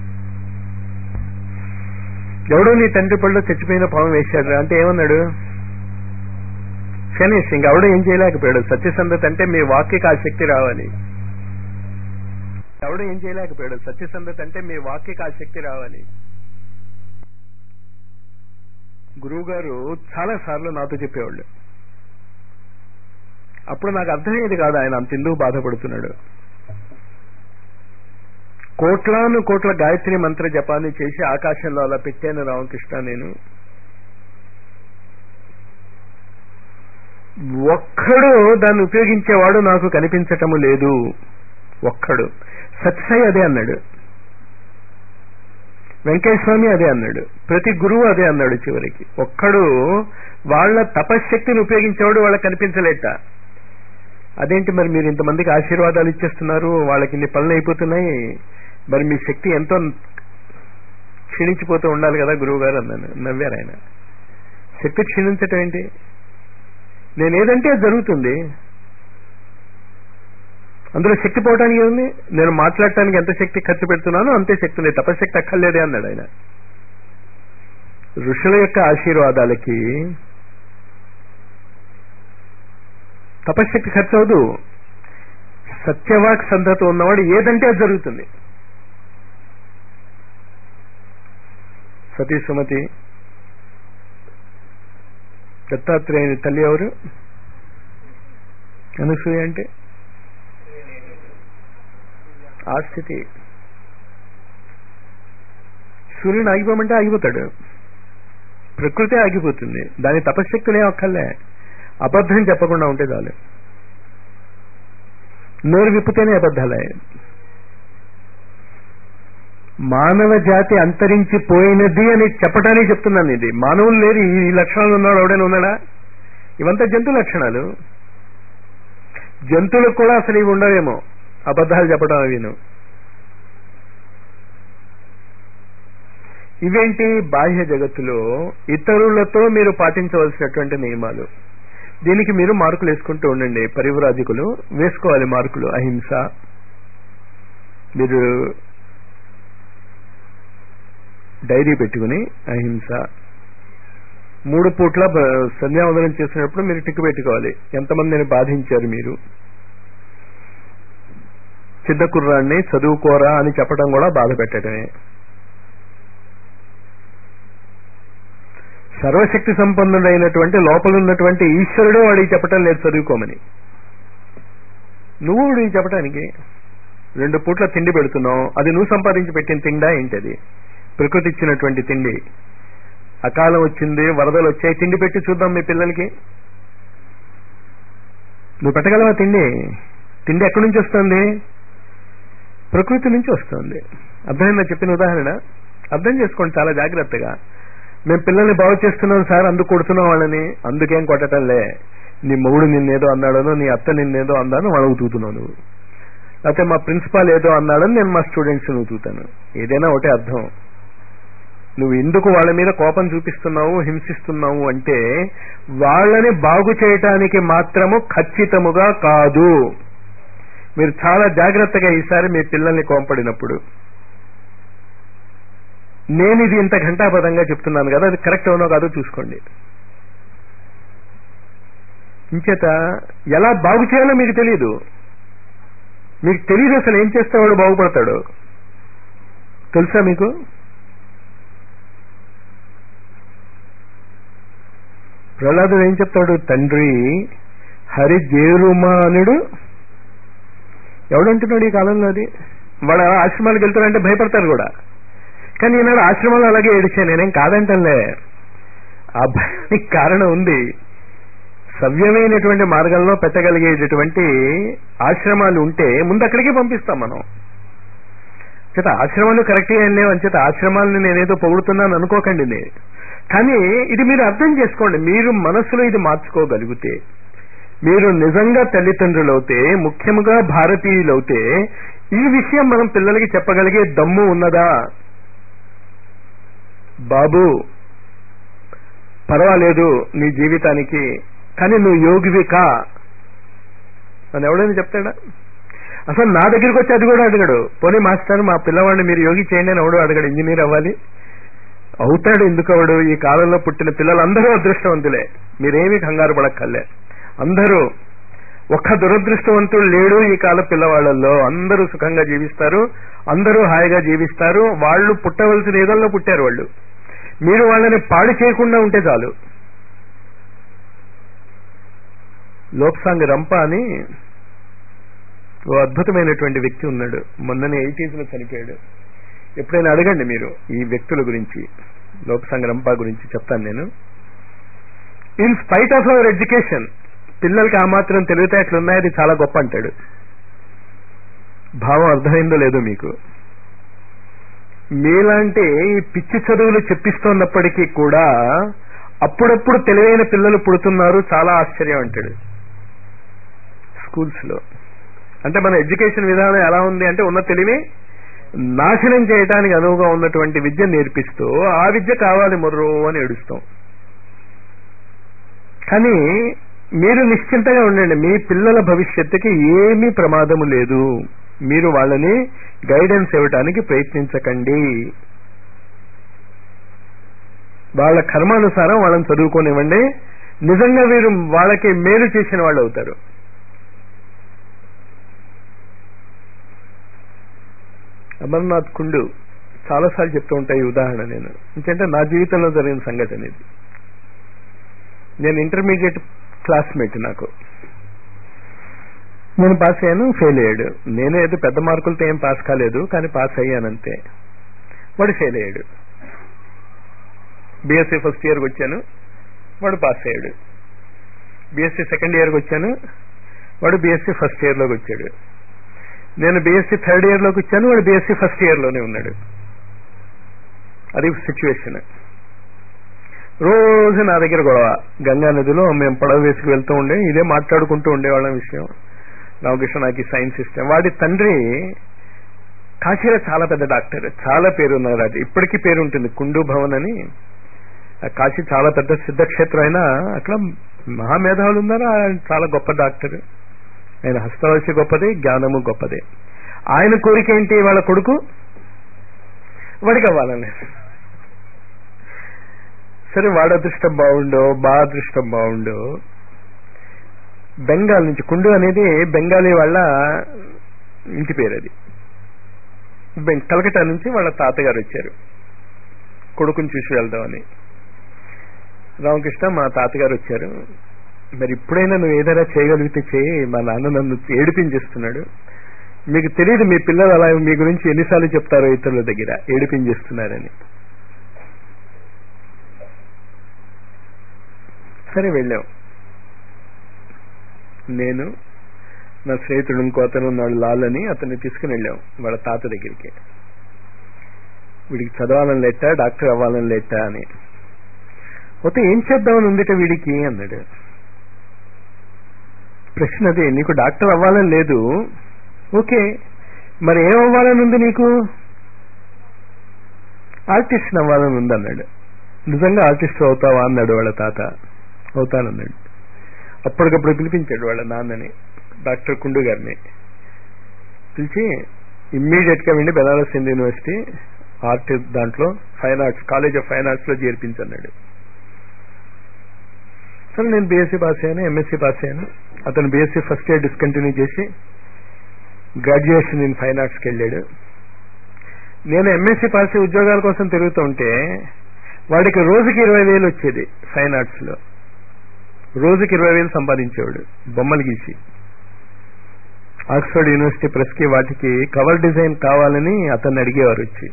ఎవడో నీ తండ్రి పళ్ళు చచ్చిపోయిన పాము వేశాడు అంటే ఏమన్నాడు ఫినిష్ ఇంకెవడో ఏం చేయలేకపోయాడు సత్యసంధత అంటే మీ వాక్యకి ఆ శక్తి రావాలి ఎవడో ఏం చేయలేకపోయాడు సత్యసంధత అంటే మీ వాక్యకి ఆ శక్తి రావాలి గురువు గారు చాలా సార్లు నాతో చెప్పేవాళ్ళు అప్పుడు నాకు అర్థమయ్యేది కాదు ఆయన అంత ఎందుకు బాధపడుతున్నాడు కోట్లాను కోట్ల గాయత్రి మంత్ర జపాన్ని చేసి ఆకాశంలో అలా పెట్టాను రామకృష్ణ నేను ఒక్కడు దాన్ని ఉపయోగించేవాడు నాకు కనిపించటము లేదు ఒక్కడు సత్సాయి అదే అన్నాడు వెంకయ్య స్వామి అదే అన్నాడు ప్రతి గురువు అదే అన్నాడు చివరికి ఒక్కడు వాళ్ళ తపశ్శక్తిని ఉపయోగించేవాడు వాళ్ళకి కనిపించలేట అదేంటి మరి మీరు ఇంతమందికి ఆశీర్వాదాలు ఇచ్చేస్తున్నారు వాళ్ళకి ఇన్ని పనులు అయిపోతున్నాయి మరి మీ శక్తి ఎంతో క్షీణించిపోతూ ఉండాలి కదా గురువు గారు అన్నాను నవ్వారు ఆయన శక్తి క్షీణించటం ఏంటి నేను ఏదంటే అది జరుగుతుంది అందులో శక్తి పోవటానికి ఏముంది నేను మాట్లాడటానికి ఎంత శక్తి ఖర్చు పెడుతున్నానో అంతే శక్తి ఉంది తపశక్తి అక్కర్లేదే అన్నాడు ఆయన ఋషుల యొక్క ఆశీర్వాదాలకి తపశక్తి ఖర్చు అవదు సత్యవాక్ సంధత ఉన్నవాడు ఏదంటే అది జరుగుతుంది సతీ సుమతి దత్తాత్రేయుని తల్లి ఎవరు అనసూయ అంటే ఆ స్థితి సూర్యుని ఆగిపోమంటే ఆగిపోతాడు ప్రకృతి ఆగిపోతుంది దాని తపశక్తులే ఒక్కర్లే అబద్ధం చెప్పకుండా ఉంటే చాలు నోరు విప్పితేనే అబద్ధాలే మానవ జాతి అంతరించిపోయినది అని చెప్పడానికి చెప్తున్నాను ఇది మానవులు లేరు ఈ లక్షణాలు ఉన్నాడు ఎవడైనా ఉన్నాడా ఇవంతా జంతు లక్షణాలు జంతువులకు కూడా అసలు ఇవి ఉండవేమో అబద్ధాలు చెప్పడం అవిను ఇవేంటి బాహ్య జగత్తులో ఇతరులతో మీరు పాటించవలసినటువంటి నియమాలు దీనికి మీరు మార్కులు వేసుకుంటూ ఉండండి పరివ్రాజికులు వేసుకోవాలి మార్కులు అహింస మీరు డైరీ పెట్టుకుని అహింస మూడు పూట్ల బ- సంధ్యావందనం చేసినప్పుడు మీరు టిక్కు పెట్టుకోవాలి ఎంతమందిని బాధించారు మీరు చిన్న కుర్రాన్ని చదువుకోరా అని చెప్పడం కూడా బాధ పెట్టడమే సర్వశక్తి సంపన్నుడైనటువంటి లోపల ఉన్నటువంటి ఈశ్వరుడు వాడికి చెప్పటం లేదు చదువుకోమని నువ్వు వాడికి చెప్పటానికి రెండు పూట్ల తిండి పెడుతున్నావు అది నువ్వు సంపాదించి పెట్టిన తిండా ఏంటది ప్రకృతి ఇచ్చినటువంటి తిండి అకాలం వచ్చింది వరదలు వచ్చాయి తిండి పెట్టి చూద్దాం మీ పిల్లలకి నువ్వు పెట్టగలవా తిండి తిండి ఎక్కడి నుంచి వస్తుంది ప్రకృతి నుంచి వస్తుంది అర్థమైందా చెప్పిన ఉదాహరణ అర్థం చేసుకోండి చాలా జాగ్రత్తగా మేము పిల్లల్ని బాగు చేస్తున్నాం సార్ అందుకు కొడుతున్నాం వాళ్ళని అందుకేం కొట్టటంలే నీ మొగుడు నిన్నేదో అన్నాడనో నీ అత్త నిన్నేదో అన్నాను వాళ్ళకు తూతున్నావు నువ్వు లేకపోతే మా ప్రిన్సిపాల్ ఏదో అన్నాడని నేను మా స్టూడెంట్స్ నువ్వు తూతాను ఏదైనా ఒకటే అర్థం నువ్వు ఎందుకు వాళ్ళ మీద కోపం చూపిస్తున్నావు హింసిస్తున్నావు అంటే వాళ్ళని బాగు చేయటానికి మాత్రము ఖచ్చితముగా కాదు మీరు చాలా జాగ్రత్తగా ఈసారి మీ పిల్లల్ని కోంపడినప్పుడు నేను ఇది ఇంత ఘంటాపదంగా చెప్తున్నాను కదా అది కరెక్ట్ అవునో కాదో చూసుకోండి ఇంచేత ఎలా బాగు చేయాలో మీకు తెలియదు మీకు తెలియదు అసలు ఏం చేస్తే వాడు బాగుపడతాడు తెలుసా మీకు ప్రహ్లాదుడు ఏం చెప్తాడు తండ్రి హరి జేరుమానుడు ఎవడంటున్నాడు ఈ కాలంలో అది వాడు అలా ఆశ్రమాలకు వెళ్తాడంటే భయపడతారు కూడా కానీ ఈనాడు ఆశ్రమంలో అలాగే ఏడిచాను నేనేం కాదంటలే ఆ భయానికి కారణం ఉంది సవ్యమైనటువంటి మార్గంలో పెట్టగలిగేటటువంటి ఆశ్రమాలు ఉంటే ముందు అక్కడికే పంపిస్తాం మనం చేత ఆశ్రమాలు కరెక్ట్గా లేవు అని చేత ఆశ్రమాలను నేనేదో పొగుడుతున్నాను అనుకోకండి నేను కానీ ఇది మీరు అర్థం చేసుకోండి మీరు మనసులో ఇది మార్చుకోగలిగితే మీరు నిజంగా తల్లిదండ్రులవుతే ముఖ్యముగా భారతీయులవుతే ఈ విషయం మనం పిల్లలకి చెప్పగలిగే దమ్ము ఉన్నదా బాబు పర్వాలేదు నీ జీవితానికి కానీ నువ్వు యోగివి కా అని ఎవడైనా చెప్తాడా అసలు నా దగ్గరికి వచ్చి అది కూడా అడగడు పోనీ మాస్టర్ మా పిల్లవాడిని మీరు యోగి చేయండి అని ఎవడు అడగడు ఇంజనీర్ అవ్వాలి అవుతాడు ఎందుకు అవడు ఈ కాలంలో పుట్టిన పిల్లలందరూ అదృష్టవంతులే మీరేమీ కంగారు పడక్కర్లే అందరూ ఒక్క దురదృష్టవంతుడు లేడు ఈ కాల పిల్లవాళ్ళల్లో అందరూ సుఖంగా జీవిస్తారు అందరూ హాయిగా జీవిస్తారు వాళ్ళు పుట్టవలసిన ఏదల్లో పుట్టారు వాళ్ళు మీరు వాళ్ళని పాడు చేయకుండా ఉంటే చాలు లోక్సాంగ్ రంప అని ఓ అద్భుతమైనటువంటి వ్యక్తి ఉన్నాడు మొన్ననే ఎయిటీస్ లో చనిపోయాడు ఎప్పుడైనా అడగండి మీరు ఈ వ్యక్తుల గురించి లోక్సాంగ్ రంప గురించి చెప్తాను నేను in spite of our education పిల్లలకి ఆ మాత్రం తెలివితేటలు ఉన్నాయి అది చాలా గొప్ప అంటాడు భావం అర్థమైందో లేదో మీకు మీలాంటి ఈ పిచ్చి చదువులు చెప్పిస్తున్నప్పటికీ కూడా అప్పుడప్పుడు తెలివైన పిల్లలు పుడుతున్నారు చాలా ఆశ్చర్యం అంటాడు స్కూల్స్ లో అంటే మన ఎడ్యుకేషన్ విధానం ఎలా ఉంది అంటే ఉన్న తెలివి నాశనం చేయడానికి అనువుగా ఉన్నటువంటి విద్య నేర్పిస్తూ ఆ విద్య కావాలి మొర్రో అని ఏడుస్తాం కానీ మీరు నిశ్చింతగా ఉండండి మీ పిల్లల భవిష్యత్తుకి ఏమీ ప్రమాదము లేదు మీరు వాళ్ళని గైడెన్స్ ఇవ్వటానికి ప్రయత్నించకండి వాళ్ళ కర్మానుసారం వాళ్ళని చదువుకోనివ్వండి నిజంగా వీరు వాళ్ళకి మేలు చేసిన వాళ్ళు అవుతారు అమర్నాథ్ కుండు చాలాసార్లు చెప్తూ ఉంటాయి ఈ ఉదాహరణ నేను ఎందుకంటే నా జీవితంలో జరిగిన సంగతి అనేది నేను ఇంటర్మీడియట్ క్లాస్మేట్ నాకు నేను పాస్ అయ్యాను ఫెయిల్ అయ్యాడు నేనే ఏదో పెద్ద మార్కులతో ఏం పాస్ కాలేదు కానీ పాస్ అయ్యానంతే వాడు ఫెయిల్ అయ్యాడు బీఎస్సీ ఫస్ట్ ఇయర్కి వచ్చాను వాడు పాస్ అయ్యాడు బీఎస్సీ సెకండ్ ఇయర్కి వచ్చాను వాడు బీఎస్సీ ఫస్ట్ ఇయర్లోకి వచ్చాడు నేను బీఎస్సీ థర్డ్ ఇయర్లోకి వచ్చాను వాడు బీఎస్సీ ఫస్ట్ ఇయర్లోనే ఉన్నాడు అది సిచ్యువేషన్ రోజు నా దగ్గర గొడవ గంగా నదిలో మేము పడవ వేసుకు వెళ్తూ ఉండే ఇదే మాట్లాడుకుంటూ ఉండేవాళ్ళం విషయం రామకృష్ణ నాకు ఈ సైన్స్ ఇష్టం వాడి తండ్రి కాశీలో చాలా పెద్ద డాక్టర్ చాలా పేరు ఉన్నారు అది ఇప్పటికీ పేరు ఉంటుంది కుండు భవన్ అని ఆ కాశీ చాలా పెద్ద సిద్ధక్షేత్రం అయినా అక్కడ మహామేధావులు ఉన్నారు ఆయన చాలా గొప్ప డాక్టర్ ఆయన హస్తవశి గొప్పది జ్ఞానము గొప్పది ఆయన కోరిక ఏంటి వాళ్ళ కొడుకు వాడికి అవ్వాలని సరే వాడు అదృష్టం బాగుండో బా అదృష్టం బాగుండో బెంగాల్ నుంచి కుండు అనేది బెంగాలీ వాళ్ళ ఇంటి పేరు అది బెం- కలకటా నుంచి వాళ్ళ తాతగారు వచ్చారు కొడుకుని చూసి వెళ్దామని రామకృష్ణ మా తాతగారు వచ్చారు మరి ఇప్పుడైనా నువ్వు ఏదైనా చేయగలిగితే చేయి మా నాన్న నన్ను ఏడిపించేస్తున్నాడు మీకు తెలియదు మీ పిల్లలు అలా మీ గురించి ఎన్నిసార్లు చెప్తారో ఇతరుల దగ్గర ఏడిపించేస్తున్నారని సరే వెళ్ళాం నేను నా స్నేహితుడు ఇంకో అతను ఉన్నాడు లాల్ అని అతన్ని తీసుకుని వెళ్ళాం వాళ్ళ తాత దగ్గరికి వీడికి చదవాలని లెట్ట డాక్టర్ అవ్వాలని లెట్ట అని పోతే ఏం చేద్దామని ఉందిట వీడికి అన్నాడు ప్రశ్న అదే నీకు డాక్టర్ అవ్వాలని లేదు ఓకే మరి ఏం అవ్వాలని ఉంది నీకు ఆర్టిస్ట్ అవ్వాలని ఉంది అన్నాడు నిజంగా ఆర్టిస్ట్ అవుతావా అన్నాడు వాళ్ళ తాత అవుతానన్నాడు అప్పటికప్పుడు పిలిపించాడు వాళ్ళ నాన్నని డాక్టర్ కుండు గారిని పిలిచి ఇమ్మీడియట్ గా వెళ్ళి బెనారస్ హిందూ యూనివర్సిటీ ఆర్ట్ దాంట్లో fine arts college of fine arts లో చేర్పించన్నాడు సరే నేను బీఎస్సీ పాస్ అయ్యాను ఎంఎస్సీ పాస్ అయ్యాను అతను బీఎస్సీ ఫస్ట్ ఇయర్ డిస్కంటిన్యూ చేసి గ్రాడ్యుయేషన్ ఇన్ ఫైన్ ఆర్ట్స్కి వెళ్ళాడు నేను ఎంఎస్సీ పాస్ అయ్యి ఉద్యోగాల కోసం తిరుగుతూ ఉంటే వాడికి రోజుకి ఇరవై వేలు వచ్చేది ఫైన్ ఆర్ట్స్ లో రోజుకి ఇరవై వేలు సంపాదించేవాడు బొమ్మలు గీసి ఆక్స్ఫర్డ్ యూనివర్సిటీ ప్రెస్ కి వాటికి కవర్ డిజైన్ కావాలని అతన్ని అడిగేవారు వచ్చి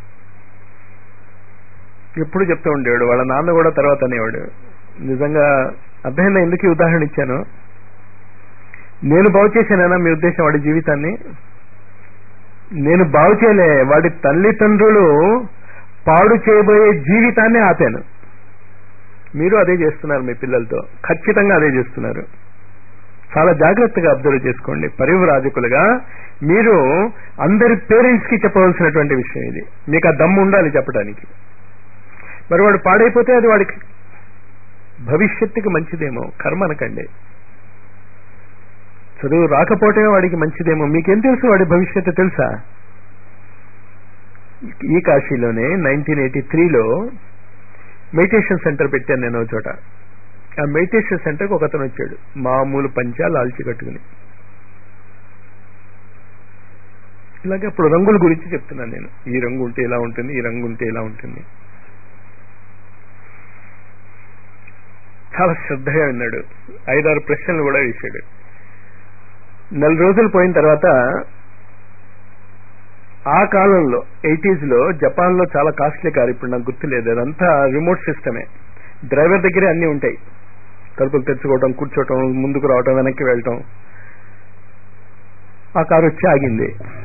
ఎప్పుడు చెప్తూ ఉండేవాడు వాళ్ళ నాన్న కూడా తర్వాత అనేవాడు నిజంగా అర్థమైందా ఎందుకు ఈ ఉదాహరణ ఇచ్చాను నేను బాగు చేశానేనా మీ ఉద్దేశం వాడి జీవితాన్ని నేను బాగు చేయలే వాడి తల్లిదండ్రులు పాడు చేయబోయే జీవితాన్ని ఆపాను మీరు అదే చేస్తున్నారు మీ పిల్లలతో ఖచ్చితంగా అదే చేస్తున్నారు చాలా జాగ్రత్తగా అబ్జర్వ్ చేసుకోండి పరివ్రాజకులుగా మీరు అందరి పేరెంట్స్ కి చెప్పవలసినటువంటి విషయం ఇది మీకు ఆ దమ్ము ఉండాలి చెప్పడానికి మరి వాడు పాడైపోతే అది వాడికి భవిష్యత్తుకి మంచిదేమో కర్మ అనకండి చదువు రాకపోవటమే వాడికి మంచిదేమో మీకేం తెలుసు వాడి భవిష్యత్తు తెలుసా ఈ కాశీలోనే నైన్టీన్ ఎయిటీ త్రీలో మెడిటేషన్ సెంటర్ పెట్టాను నేను ఒక చోట ఆ మెడిటేషన్ సెంటర్కి ఒక అతను వచ్చాడు మామూలు పంచా లాల్చి కట్టుకుని ఇలాగే అప్పుడు రంగుల గురించి చెప్తున్నాను నేను ఈ రంగు ఉంటే ఇలా ఉంటుంది ఈ రంగు ఉంటే ఇలా ఉంటుంది చాలా శ్రద్ధగా విన్నాడు ఐదారు ప్రశ్నలు కూడా వేశాడు నెల రోజులు పోయిన తర్వాత ఆ కాలంలో ఎయిటీస్ లో జపాన్ లో చాలా కాస్ట్లీ కారు ఇప్పుడు నాకు గుర్తులేదు అదంతా రిమోట్ సిస్టమే డ్రైవర్ దగ్గరే అన్ని ఉంటాయి తలుపులు తెచ్చుకోవటం కూర్చోవటం ముందుకు రావటం వెనక్కి వెళ్ళటం ఆ కారు వచ్చి ఆగింది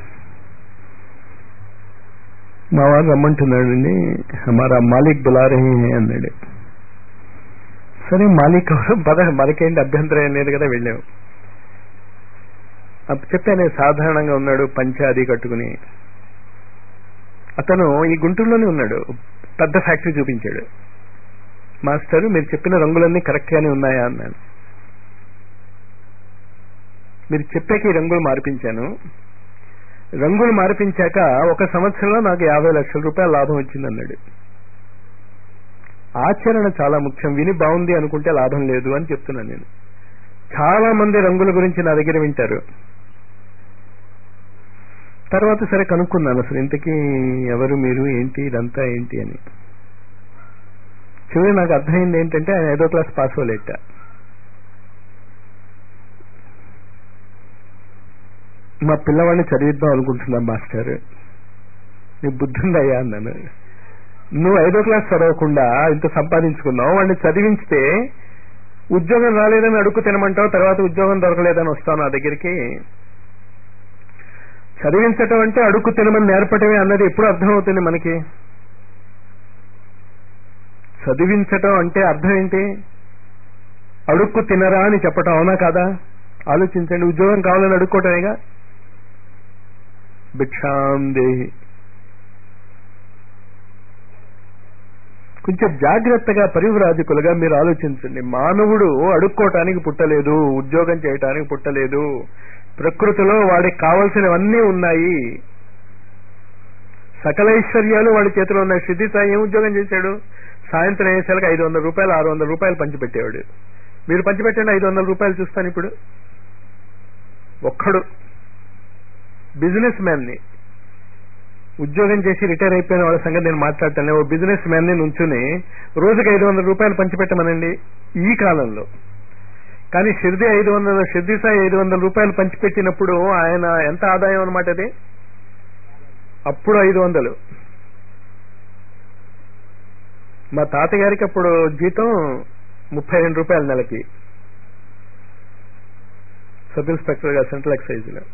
మా వారు రమ్మంటున్నాడండి హమారా మాలిక్ బులా రహే హై అన్నాడు సరే మాలిక్ ఎవరు పద మనకేంటి అభ్యంతరం ఏం లేదు కదా వెళ్ళాం అప్పుడు చెప్పాను సాధారణంగా ఉన్నాడు పంచాది కట్టుకుని అతను ఈ గుంటూరులోనే ఉన్నాడు పెద్ద ఫ్యాక్టరీ చూపించాడు మాస్టర్ మీరు చెప్పిన రంగులన్నీ కరెక్ట్ గానే ఉన్నాయా అన్నాను మీరు చెప్పాక ఈ రంగులు మార్పించాను రంగులు మార్పించాక ఒక సంవత్సరంలో నాకు యాభై లక్షల రూపాయల లాభం వచ్చిందన్నాడు ఆచరణ చాలా ముఖ్యం విని బాగుంది అనుకుంటే లాభం లేదు అని చెప్తున్నాను నేను చాలా మంది రంగుల గురించి నా దగ్గర వింటారు తర్వాత సరే కనుక్కున్నాను అసలు ఇంతకీ ఎవరు మీరు ఏంటి ఇదంతా ఏంటి అని చివరి నాకు అర్థమైంది ఏంటంటే ఆయన ఐదో క్లాస్ పాస్ అవ్వలేట మా పిల్లవాడిని చదివిద్దాం అనుకుంటున్నా మాస్టర్ నీ బుద్ధుందయ్యా అన్నాను నువ్వు ఐదో క్లాస్ చదవకుండా ఇంత సంపాదించుకున్నావు వాడిని చదివించితే ఉద్యోగం రాలేదని అడుగు తినమంటావు తర్వాత ఉద్యోగం దొరకలేదని వస్తావు నా దగ్గరికి చదివించటం అంటే అడుక్కు తినమని నేర్పటమే అన్నది ఎప్పుడు అర్థమవుతుంది మనకి చదివించటం అంటే అర్థం ఏంటి అడుక్కు తినరా అని చెప్పటం అవునా కాదా ఆలోచించండి ఉద్యోగం కావాలని అడుక్కోవటమేగా భిక్షాం దేహి కొంచెం జాగ్రత్తగా పరివ్రాజకులుగా మీరు ఆలోచించండి మానవుడు అడుక్కోవటానికి పుట్టలేదు ఉద్యోగం చేయటానికి పుట్టలేదు ప్రకృతిలో వాడికి కావలసినవన్నీ ఉన్నాయి సకల ఐశ్వర్యాలు వాడి చేతిలో ఉన్నాయి సిద్ధి సాయి ఏం ఉద్యోగం చేశాడు సాయంత్రం అయ్యేసరికి ఐదు వందల రూపాయలు ఆరు వందల రూపాయలు పంచిపెట్టేవాడు మీరు పంచిపెట్టండి ఐదు వందల రూపాయలు చూస్తాను ఇప్పుడు ఒక్కడు బిజినెస్ మ్యాన్ని ఉద్యోగం చేసి రిటైర్ అయిపోయిన వాళ్ళ సంగతి నేను మాట్లాడతాను ఓ బిజినెస్ మ్యాన్ ని నుంచుని రోజుకి ఐదు వందల రూపాయలు పంచిపెట్టమనండి ఈ కాలంలో కానీ షిర్ది ఐదు వందల షిర్ది సాయి ఐదు వందల రూపాయలు పంచిపెట్టినప్పుడు ఆయన ఎంత ఆదాయం అనమాట అది అప్పుడు ఐదు వందలు మా తాతగారికి అప్పుడు జీతం ముప్పై రెండు రూపాయల నెలకి సబ్ ఇన్స్పెక్టర్ గా సెంట్రల్ ఎక్సైజ్ లో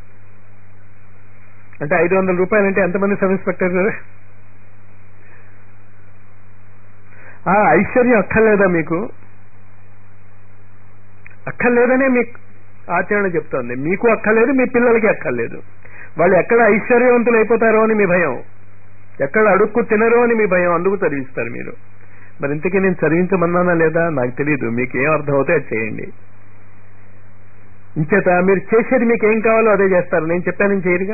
అంటే ఐదు వందల రూపాయలు అంటే ఎంతమంది సబ్ ఇన్స్పెక్టర్ ఆ ఐశ్వర్యం అక్కర్లేదా మీకు అక్కర్లేదనే మీకు ఆచరణ చెప్తోంది మీకు అక్కర్లేదు మీ పిల్లలకి అక్కర్లేదు వాళ్ళు ఎక్కడ ఐశ్వర్యవంతులు అయిపోతారో అని మీ భయం ఎక్కడ అడుక్కు తినరో అని మీ భయం అందుకు చదివిస్తారు మీరు మరి ఇంతకీ నేను చదివించమన్నానా లేదా నాకు తెలియదు మీకు ఏం అర్థం అవుతే అది చేయండి ఇంచేత మీరు చేసేది మీకు ఏం కావాలో అదే చేస్తారు నేను చెప్పాను చేయరుగా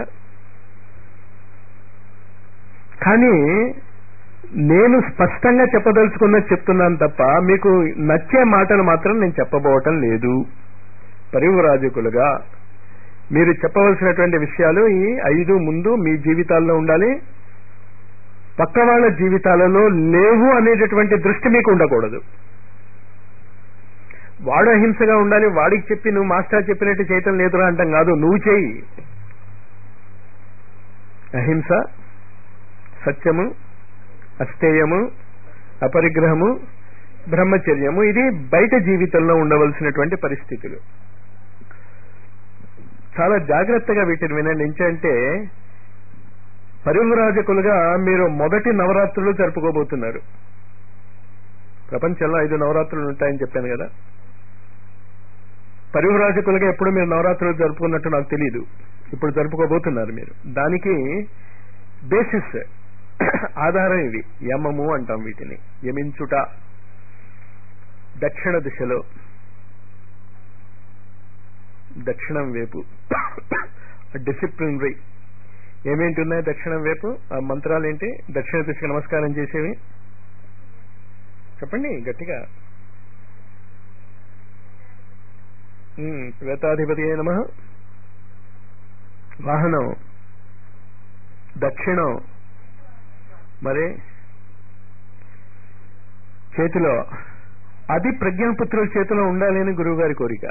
కానీ నేను స్పష్టంగా చెప్పదలుచుకున్నది చెప్తున్నాను తప్ప మీకు నచ్చే మాటలు మాత్రం నేను చెప్పబోవటం లేదు పరివరాజకులుగా మీరు చెప్పవలసినటువంటి విషయాలు ఈ ఐదు ముందు మీ జీవితాల్లో ఉండాలి పక్క వాళ్ళ జీవితాలలో లేవు అనేటటువంటి దృష్టి మీకు ఉండకూడదు వాడు అహింసగా ఉండాలి వాడికి చెప్పి నువ్వు మాస్టర్ చెప్పినట్టు చేయటం లేదురా అంటాం కాదు నువ్వు చేయి అహింస సత్యము అస్థేయము అపరిగ్రహము బ్రహ్మచర్యము ఇది బయట జీవితంలో ఉండవలసినటువంటి పరిస్థితులు చాలా జాగ్రత్తగా వీటిని వినండి ఏంటంటే పరివరాజకులుగా మీరు మొదటి నవరాత్రులు జరుపుకోబోతున్నారు ప్రపంచంలో ఐదు నవరాత్రులు ఉంటాయని చెప్పాను కదా పరివరాజకులుగా ఎప్పుడు మీరు నవరాత్రులు జరుపుకున్నట్టు నాకు తెలియదు ఇప్పుడు జరుపుకోబోతున్నారు మీరు దానికి బేసిస్ ఆధారం ఇది యమము అంటాం వీటిని యమించుట దక్షిణ దిశలో దక్షిణం వైపు డిసిప్లినరీ ఏమేంటి ఉన్నాయి దక్షిణం వైపు ఆ మంత్రాలు ఏంటి దక్షిణ దిశకు నమస్కారం చేసేవి చెప్పండి గట్టిగా శ్వేతాధిపతి నమ వాహనం దక్షిణం మరి చేతిలో అది ప్రజ్ఞాపుత్రుల చేతిలో ఉండాలి అని గురువు గారి కోరిక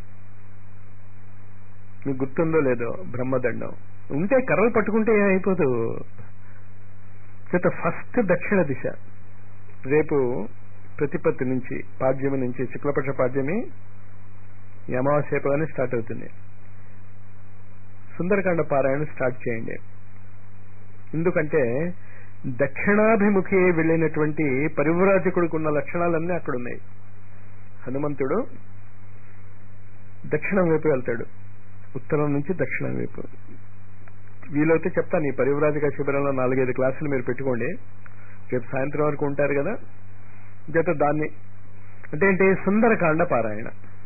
మీకు గుర్తుందో లేదో బ్రహ్మదండం ఉంటే కర్రలు పట్టుకుంటే ఏమైపోదు చేత ఫస్ట్ దక్షిణ దిశ రేపు ప్రతిపత్తి నుంచి పాడ్యమి నుంచి శుక్లపక్ష పాడ్యమి ఈ అమావాస్య అయిపోగానే స్టార్ట్ అవుతుంది సుందరకాండ పారాయణ స్టార్ట్ చేయండి ఎందుకంటే దక్షిణాభిముఖి వెళ్ళినటువంటి పరివ్రాజకుడికి ఉన్న లక్షణాలన్నీ అక్కడ ఉన్నాయి హనుమంతుడు దక్షిణం వైపు వెళ్తాడు ఉత్తరం నుంచి దక్షిణం వైపు వీలైతే చెప్తాను ఈ పరివ్రాజక శిబిరంలో నాలుగైదు క్లాసులు మీరు పెట్టుకోండి రేపు సాయంత్రం వరకు ఉంటారు కదా జత దాన్ని అంటే ఏంటి సుందరకాండ పారాయణ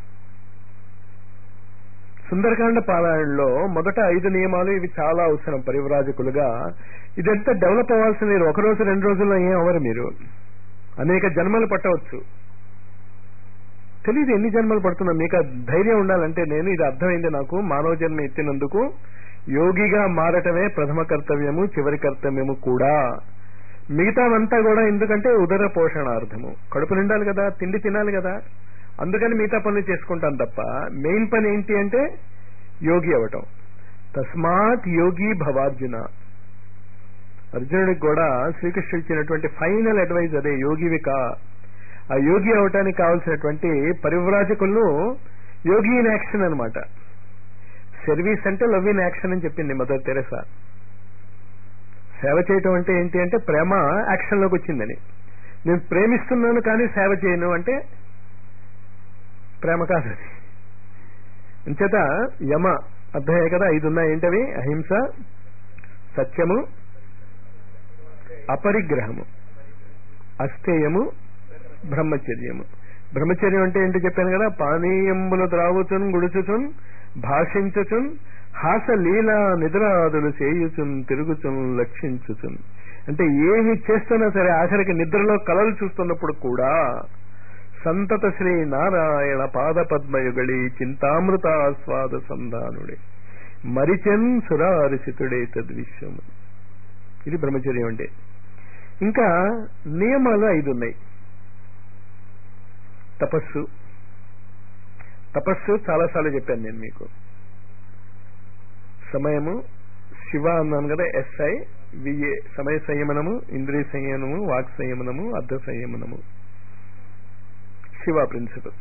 సుందరకాండ పారాయణలో మొదట ఐదు నియమాలు ఇవి చాలా అవసరం పరివ్రాజకులుగా ఇదంతా డెవలప్ అవ్వాల్సిన మీరు ఒక రోజు రెండు రోజుల్లో ఏం అవ్వరు మీరు అనేక జన్మలు పట్టవచ్చు తెలియదు ఎన్ని జన్మలు పడుతున్నా మీకు ఆ ధైర్యం ఉండాలంటే నేను ఇది అర్థమైంది నాకు మానవ జన్మ ఎత్తినందుకు యోగిగా మారటమే ప్రథమ కర్తవ్యము చివరి కర్తవ్యము కూడా మిగతావంతా కూడా ఎందుకంటే ఉదర పోషణార్థము కడుపు నిండాలి కదా తిండి తినాలి కదా అందుకని మిగతా పనులు చేసుకుంటాను తప్ప మెయిన్ పని ఏంటి అంటే యోగి అవటం తస్మాత్ యోగి భవార్జున అర్జునుడికి కూడా శ్రీకృష్ణుడు ఇచ్చినటువంటి ఫైనల్ అడ్వైజ్ అదే యోగివిక ఆ యోగి అవటానికి కావలసినటువంటి పరివ్రాజకులను యోగి ఇన్ యాక్షన్ అనమాట సర్వీస్ అంటే లవ్ ఇన్ యాక్షన్ అని చెప్పింది మదర్ తెరసా సేవ చేయటం అంటే ఏంటి అంటే ప్రేమ యాక్షన్లోకి వచ్చిందని నేను ప్రేమిస్తున్నాను కానీ సేవ చేయను అంటే ప్రేమ కాదు అది అంచేత యమ అర్థమయ్యే కదా ఐదు ఉన్నాయి ఏంటవి అహింస సత్యము అపరిగ్రహము అస్థేయము బ్రహ్మచర్యము బ్రహ్మచర్యం అంటే ఏంటి చెప్పాను కదా పానీయంబులు త్రాగుచున్ గుడుచుచున్ భాషించుచున్ హాస లీల నిద్రాదులు చేయుచున్ తిరుగుచున్ లక్షించుచున్ అంటే ఏమి చేస్తున్నా సరే ఆఖరికి నిద్రలో కలలు చూస్తున్నప్పుడు కూడా సంతత శ్రీ నారాయణ పాద పద్మయుగళి చింతామృతాస్వాద సంధానుడే మరిచెన్ సురారిసితుడే తద్విశ్వము ఇది బ్రహ్మచర్యం అంటే ఇంకా నియమాలు ఐదు ఉన్నాయి తపస్సు తపస్సు చాలాసార్లు చెప్పాను నేను మీకు సమయము శివ అన్నాను కదా ఎస్ఐ విఏ సమయ సంయమనము ఇంద్రియ సంయమనము వాక్ సంయమనము అర్ధ సంయమనము శివ ప్రిన్సిపల్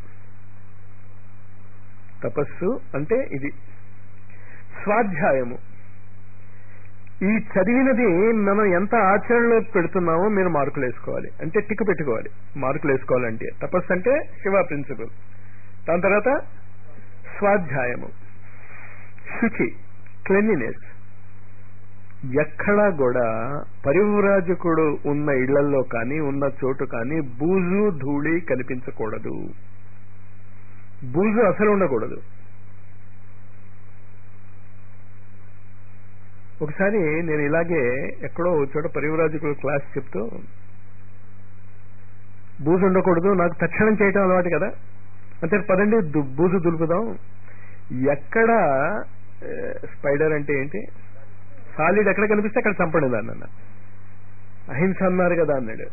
తపస్సు అంటే ఇది స్వాధ్యాయము ఈ చదివినది మనం ఎంత ఆచరణలో పెడుతున్నామో మీరు మార్కులు వేసుకోవాలి అంటే టిక్ పెట్టుకోవాలి మార్కులు వేసుకోవాలంటే తపస్సు అంటే శివ ప్రిన్సిపల్ దాని తర్వాత స్వాధ్యాయము శుచి క్లెన్లీనెస్ ఎక్కడా కూడా పరివ్రాజకుడు ఉన్న ఇళ్లలో కానీ ఉన్న చోటు కానీ బూజు ధూళి కనిపించకూడదు బూజు అసలు ఉండకూడదు ఒకసారి నేను ఇలాగే ఎక్కడో ఓ చోట పరివరాజకులు క్లాస్ చెప్తూ బూజు ఉండకూడదు నాకు తక్షణం చేయటం అలవాటు కదా అంటే పదండి దు- బూజు దులుపుదాం ఎక్కడ ఆ, స్పైడర్ అంటే ఏంటి సాలిడ్ ఎక్కడ కనిపిస్తే అక్కడ చంపండి దాన్ని అన్న అహింస అన్నారు కదా అన్నాడు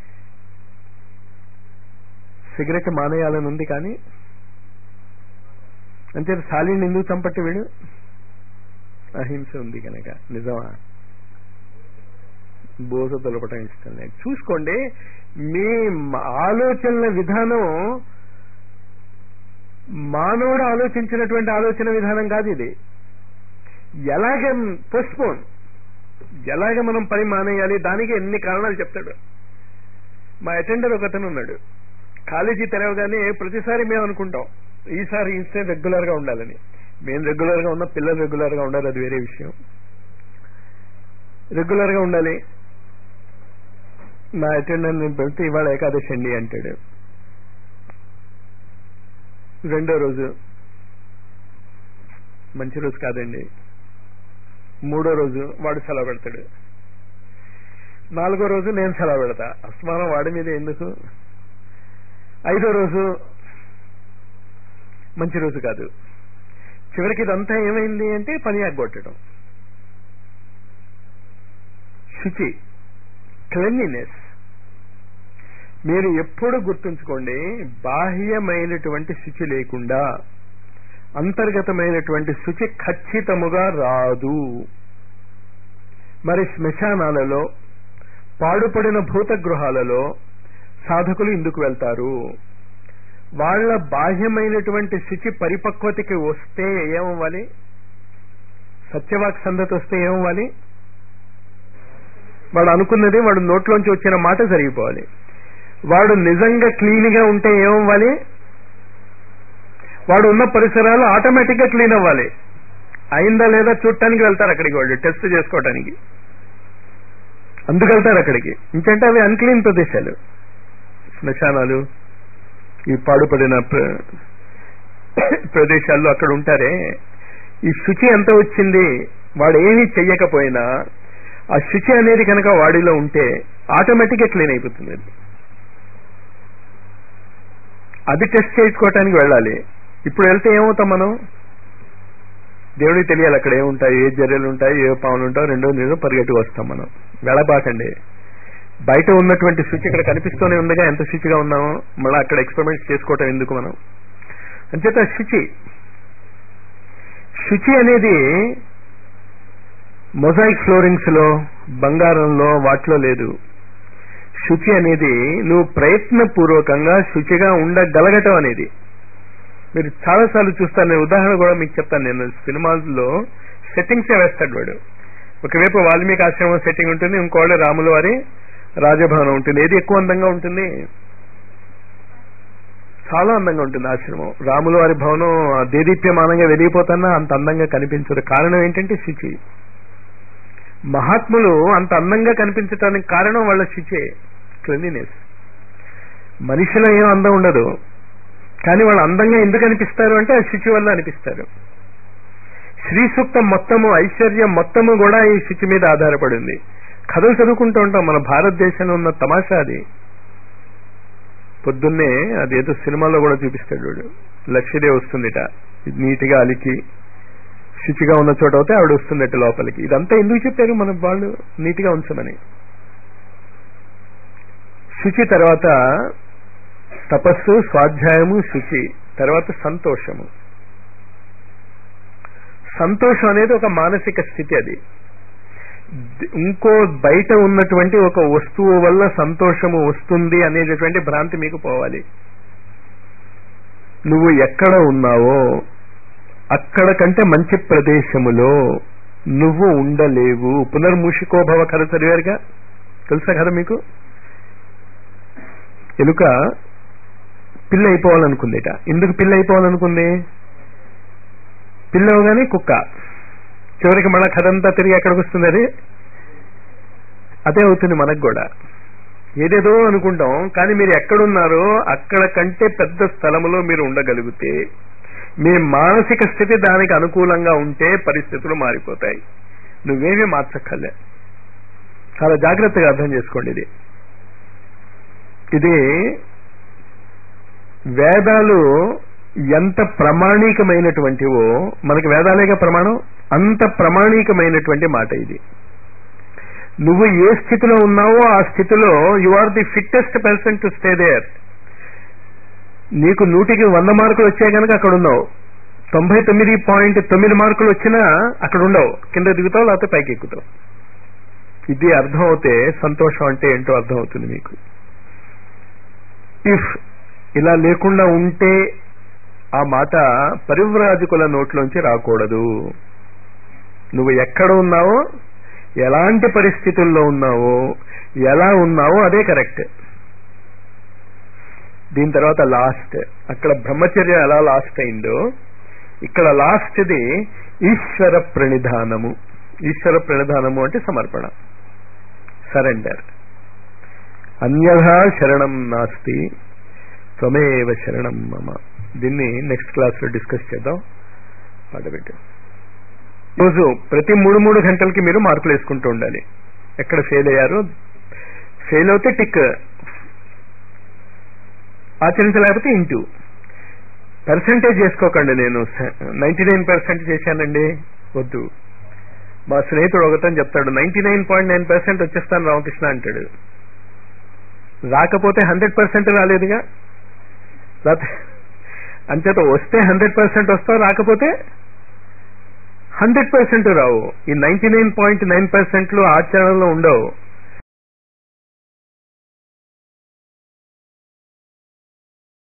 సిగరెట్ మానేయాలని ఉంది కానీ అంటే సాలిడ్ ఎందుకు చంపట్టి వీడు అహింస ఉంది కనుక నిజమా బోస తొలపటం ఇష్టం లేదు చూసుకోండి మీ మ- ఆలోచనల విధానం మానవుడు ఆలోచించినటువంటి ఆలోచన విధానం కాదు ఇది ఎలాగ పోస్ట్పోన్ ఎలాగ మనం పని మానేయాలి దానికి ఎన్ని కారణాలు చెప్తాడు మా అటెండర్ ఒక అతను ఉన్నాడు కాలేజీ తెరవగానే ప్రతిసారి మేము అనుకుంటాం ఈసారి ఇన్స్టెంట్ రెగ్యులర్ గా ఉండాలని మేము రెగ్యులర్ గా ఉన్నాం పిల్లలు రెగ్యులర్ గా ఉండాలి అది వేరే విషయం రెగ్యులర్ గా ఉండాలి నా అటెండర్ నేను పెడితే ఇవాళ ఏకాదశి అండి అంటాడు రెండో రోజు మంచి రోజు కాదండి మూడో రోజు వాడు సెలవు పెడతాడు నాలుగో రోజు నేను సెలవు పెడతా అస్మానం వాడి మీద ఎందుకు ఐదో రోజు మంచి రోజు కాదు చివరికి ఇదంతా ఏమైంది అంటే పని ఆగొట్టడం శుచి క్లెన్లీనెస్ మీరు ఎప్పుడు గుర్తుంచుకోండి బాహ్యమైనటువంటి శుచి లేకుండా అంతర్గతమైనటువంటి శుచి ఖచ్చితముగా రాదు మరి శ్మశానాలలో పాడుపడిన భూతగృహాలలో సాధకులు ఇందుకు వెళ్తారు వాళ్ళ బాహ్యమైనటువంటి శుచి పరిపక్వతకి వస్తే ఏమవ్వాలి సత్యవాక్ సందతి వస్తే ఏమవ్వాలి వాడు అనుకున్నది వాడు నోట్లోంచి వచ్చిన మాట జరిగిపోవాలి వాడు నిజంగా క్లీన్ గా ఉంటే ఏమవ్వాలి వాడు ఉన్న పరిసరాలు ఆటోమేటిక్ గా క్లీన్ అవ్వాలి అయిందా లేదా చూడటానికి వెళ్తారు అక్కడికి వాళ్ళు టెస్ట్ చేసుకోవటానికి అందుకు వెళ్తారు అక్కడికి ఇంకంటే అవి అన్క్లీన్ ప్రదేశాలు శ్మశానాలు ఈ పాడుపడిన ప్ర- ప్రదేశాల్లో అక్కడ ఉంటారే ఈ శుచి ఎంత వచ్చింది వాడు ఏమీ చెయ్యకపోయినా ఆ శుచి అనేది కనుక వాడిలో ఉంటే ఆటోమేటిక్ గా క్లీన్ అయిపోతుంది అది. అది టెస్ట్ చేసుకోవటానికి వెళ్ళాలి ఇప్పుడు వెళ్తే ఏమవుతాం మనం దేవుడికి తెలియాలి అక్కడ ఏముంటాయి ఏ జర్రెలు ఉంటాయి ఏ పాములు ఉంటాయో రెండో నీళ్ళు పరిగెట్టి వస్తాం మనం వెళ్ళబాకండి బయట ఉన్నటువంటి శుచి ఇక్కడ కనిపిస్తూనే ఉందిగా ఎంత శుచిగా ఉన్నామో మళ్ళీ అక్కడ ఎక్స్పెరిమెంట్స్ చేసుకోవటం ఎందుకు మనం అంచేత శుచి శుచి అనేది మొజాయిక్ ఫ్లోరింగ్స్ లో బంగారంలో వాటిలో లేదు శుచి అనేది నువ్వు ప్రయత్నపూర్వకంగా శుచిగా ఉండగలగటం అనేది మీరు చాలాసార్లు చూస్తాను నేను ఉదాహరణ కూడా మీకు చెప్తాను నేను సినిమాల్లో సెట్టింగ్సే వేస్తాడు వాడు ఒకవైపు వాల్మీకి ఆశ్రమం సెట్టింగ్ ఉంటుంది ఇంకోళ్ళు రాముల వారి రాజభవనం ఉంటుంది ఏది ఎక్కువ అందంగా ఉంటుంది చాలా అందంగా ఉంటుంది ఆశ్రమం రాముల వారి భవనం ఆ దేదీప్యమానంగా వెలిగిపోతున్నా అంత అందంగా కనిపించదు కారణం ఏంటంటే శుచి మహాత్ములు అంత అందంగా కనిపించడానికి కారణం వాళ్ళ శుచే క్లెన్లీనెస్ మనిషిలో ఏం అందం ఉండదు కానీ వాళ్ళు అందంగా ఎందుకు అనిపిస్తారు అంటే ఆ శుచి వల్ల అనిపిస్తారు శ్రీ సూక్తం మొత్తము ఐశ్వర్యం మొత్తము కూడా ఈ శుచి మీద ఆధారపడింది కథలు చదువుకుంటూ ఉంటాం మన భారతదేశంలో ఉన్న తమాషా అది పొద్దున్నే అదేదో సినిమాలో కూడా చూపిస్తాడు వాడు లక్ష్యదే వస్తుందిట నీటిగా అలికి శుచిగా ఉన్న చోట అయితే ఆవిడ వస్తుందట లోపలికి ఇదంతా ఎందుకు చెప్పారు మన వాళ్ళు నీటిగా ఉంచమని శుచి తర్వాత తపస్సు స్వాధ్యాయము శుచి తర్వాత సంతోషము సంతోషం అనేది ఒక మానసిక స్థితి అది ది- ఇంకో బయట ఉన్నటువంటి ఒక వస్తువు వల్ల సంతోషము వస్తుంది అనేటటువంటి భ్రాంతి మీకు పోవాలి నువ్వు ఎక్కడ ఉన్నావో అక్కడ కంటే మంచి ప్రదేశములో నువ్వు ఉండలేవు పునర్మూషికోభవ కథ చదివారుగా తెలుసా కదా మీకు ఎలుక పిల్ల అయిపోవాలనుకుందిట ఎందుకు పిల్ల అయిపోవాలనుకుంది పిల్ల అవగానే కుక్క చివరికి మళ్ళా కథ అంతా తిరిగి ఎక్కడికి వస్తుంది అది అదే అవుతుంది మనకు కూడా ఏదేదో అనుకుంటాం కానీ మీరు ఎక్కడున్నారో అక్కడ కంటే పెద్ద స్థలములో మీరు ఉండగలిగితే మీ మానసిక స్థితి దానికి అనుకూలంగా ఉంటే పరిస్థితులు మారిపోతాయి నువ్వేమీ మార్చక్కర్లే చాలా జాగ్రత్తగా అర్థం చేసుకోండి ఇది ఇది వేదాలు ఎంత ప్రమాణికమైనటువంటివో మనకి వేదాలేగా ప్రమాణం అంత ప్రమాణికమైనటువంటి మాట ఇది నువ్వు ఏ స్థితిలో ఉన్నావో ఆ స్థితిలో you are the fittest person to stay there నీకు నూటికి వంద మార్కులు వచ్చాయి కనుక అక్కడ ఉన్నావు తొంభై తొమ్మిది పాయింట్ తొమ్మిది మార్కులు వచ్చినా అక్కడ ఉండవు కింద దిగుతావు లేకపోతే పైకి ఎక్కుతావు ఇది అర్థం అవుతే సంతోషం అంటే ఏంటో అర్థం అవుతుంది మీకు ఇఫ్ ఇలా లేకుండా ఉంటే ఆ మాట పరివ్రాజకుల నోట్లోంచి రాకూడదు నువ్వు ఎక్కడ ఉన్నావో ఎలాంటి పరిస్థితుల్లో ఉన్నావో ఎలా ఉన్నావో అదే కరెక్ట్ దీని తర్వాత లాస్ట్ అక్కడ బ్రహ్మచర్యం ఎలా లాస్ట్ అయిందో ఇక్కడ లాస్ట్ది ఈశ్వర ప్రణిధానము ఈశ్వర ప్రణిధానము అంటే సమర్పణ సరెండర్ అన్యథా శరణం నాస్తి త్వమేవ శరణం మమ దీన్ని నెక్స్ట్ క్లాస్ లో డిస్కస్ చేద్దాం పాటపెట్టు రోజు ప్రతి మూడు మూడు గంటలకి మీరు మార్కులు వేసుకుంటూ ఉండాలి ఎక్కడ ఫెయిల్ అయ్యారు ఫెయిల్ అవుతే టిక్ ఆచరించలేకపోతే ఇంటూ పర్సంటేజ్ చేసుకోకండి నేను నైన్టీ నైన్ పర్సెంట్ చేశానండి వద్దు మా స్నేహితుడు ఒకతని చెప్తాడు ninety nine point nine percent వచ్చేస్తాను రామకృష్ణ అంటాడు రాకపోతే హండ్రెడ్ పర్సెంట్ రాలేదుగా రాత- అంచేత వస్తే హండ్రెడ్ పర్సెంట్ వస్తావు రాకపోతే హండ్రెడ్ పర్సెంట్ రావు ఈ నైన్టీ నైన్ పాయింట్ నైన్ పర్సెంట్లు ఆచరణలో ఉండవు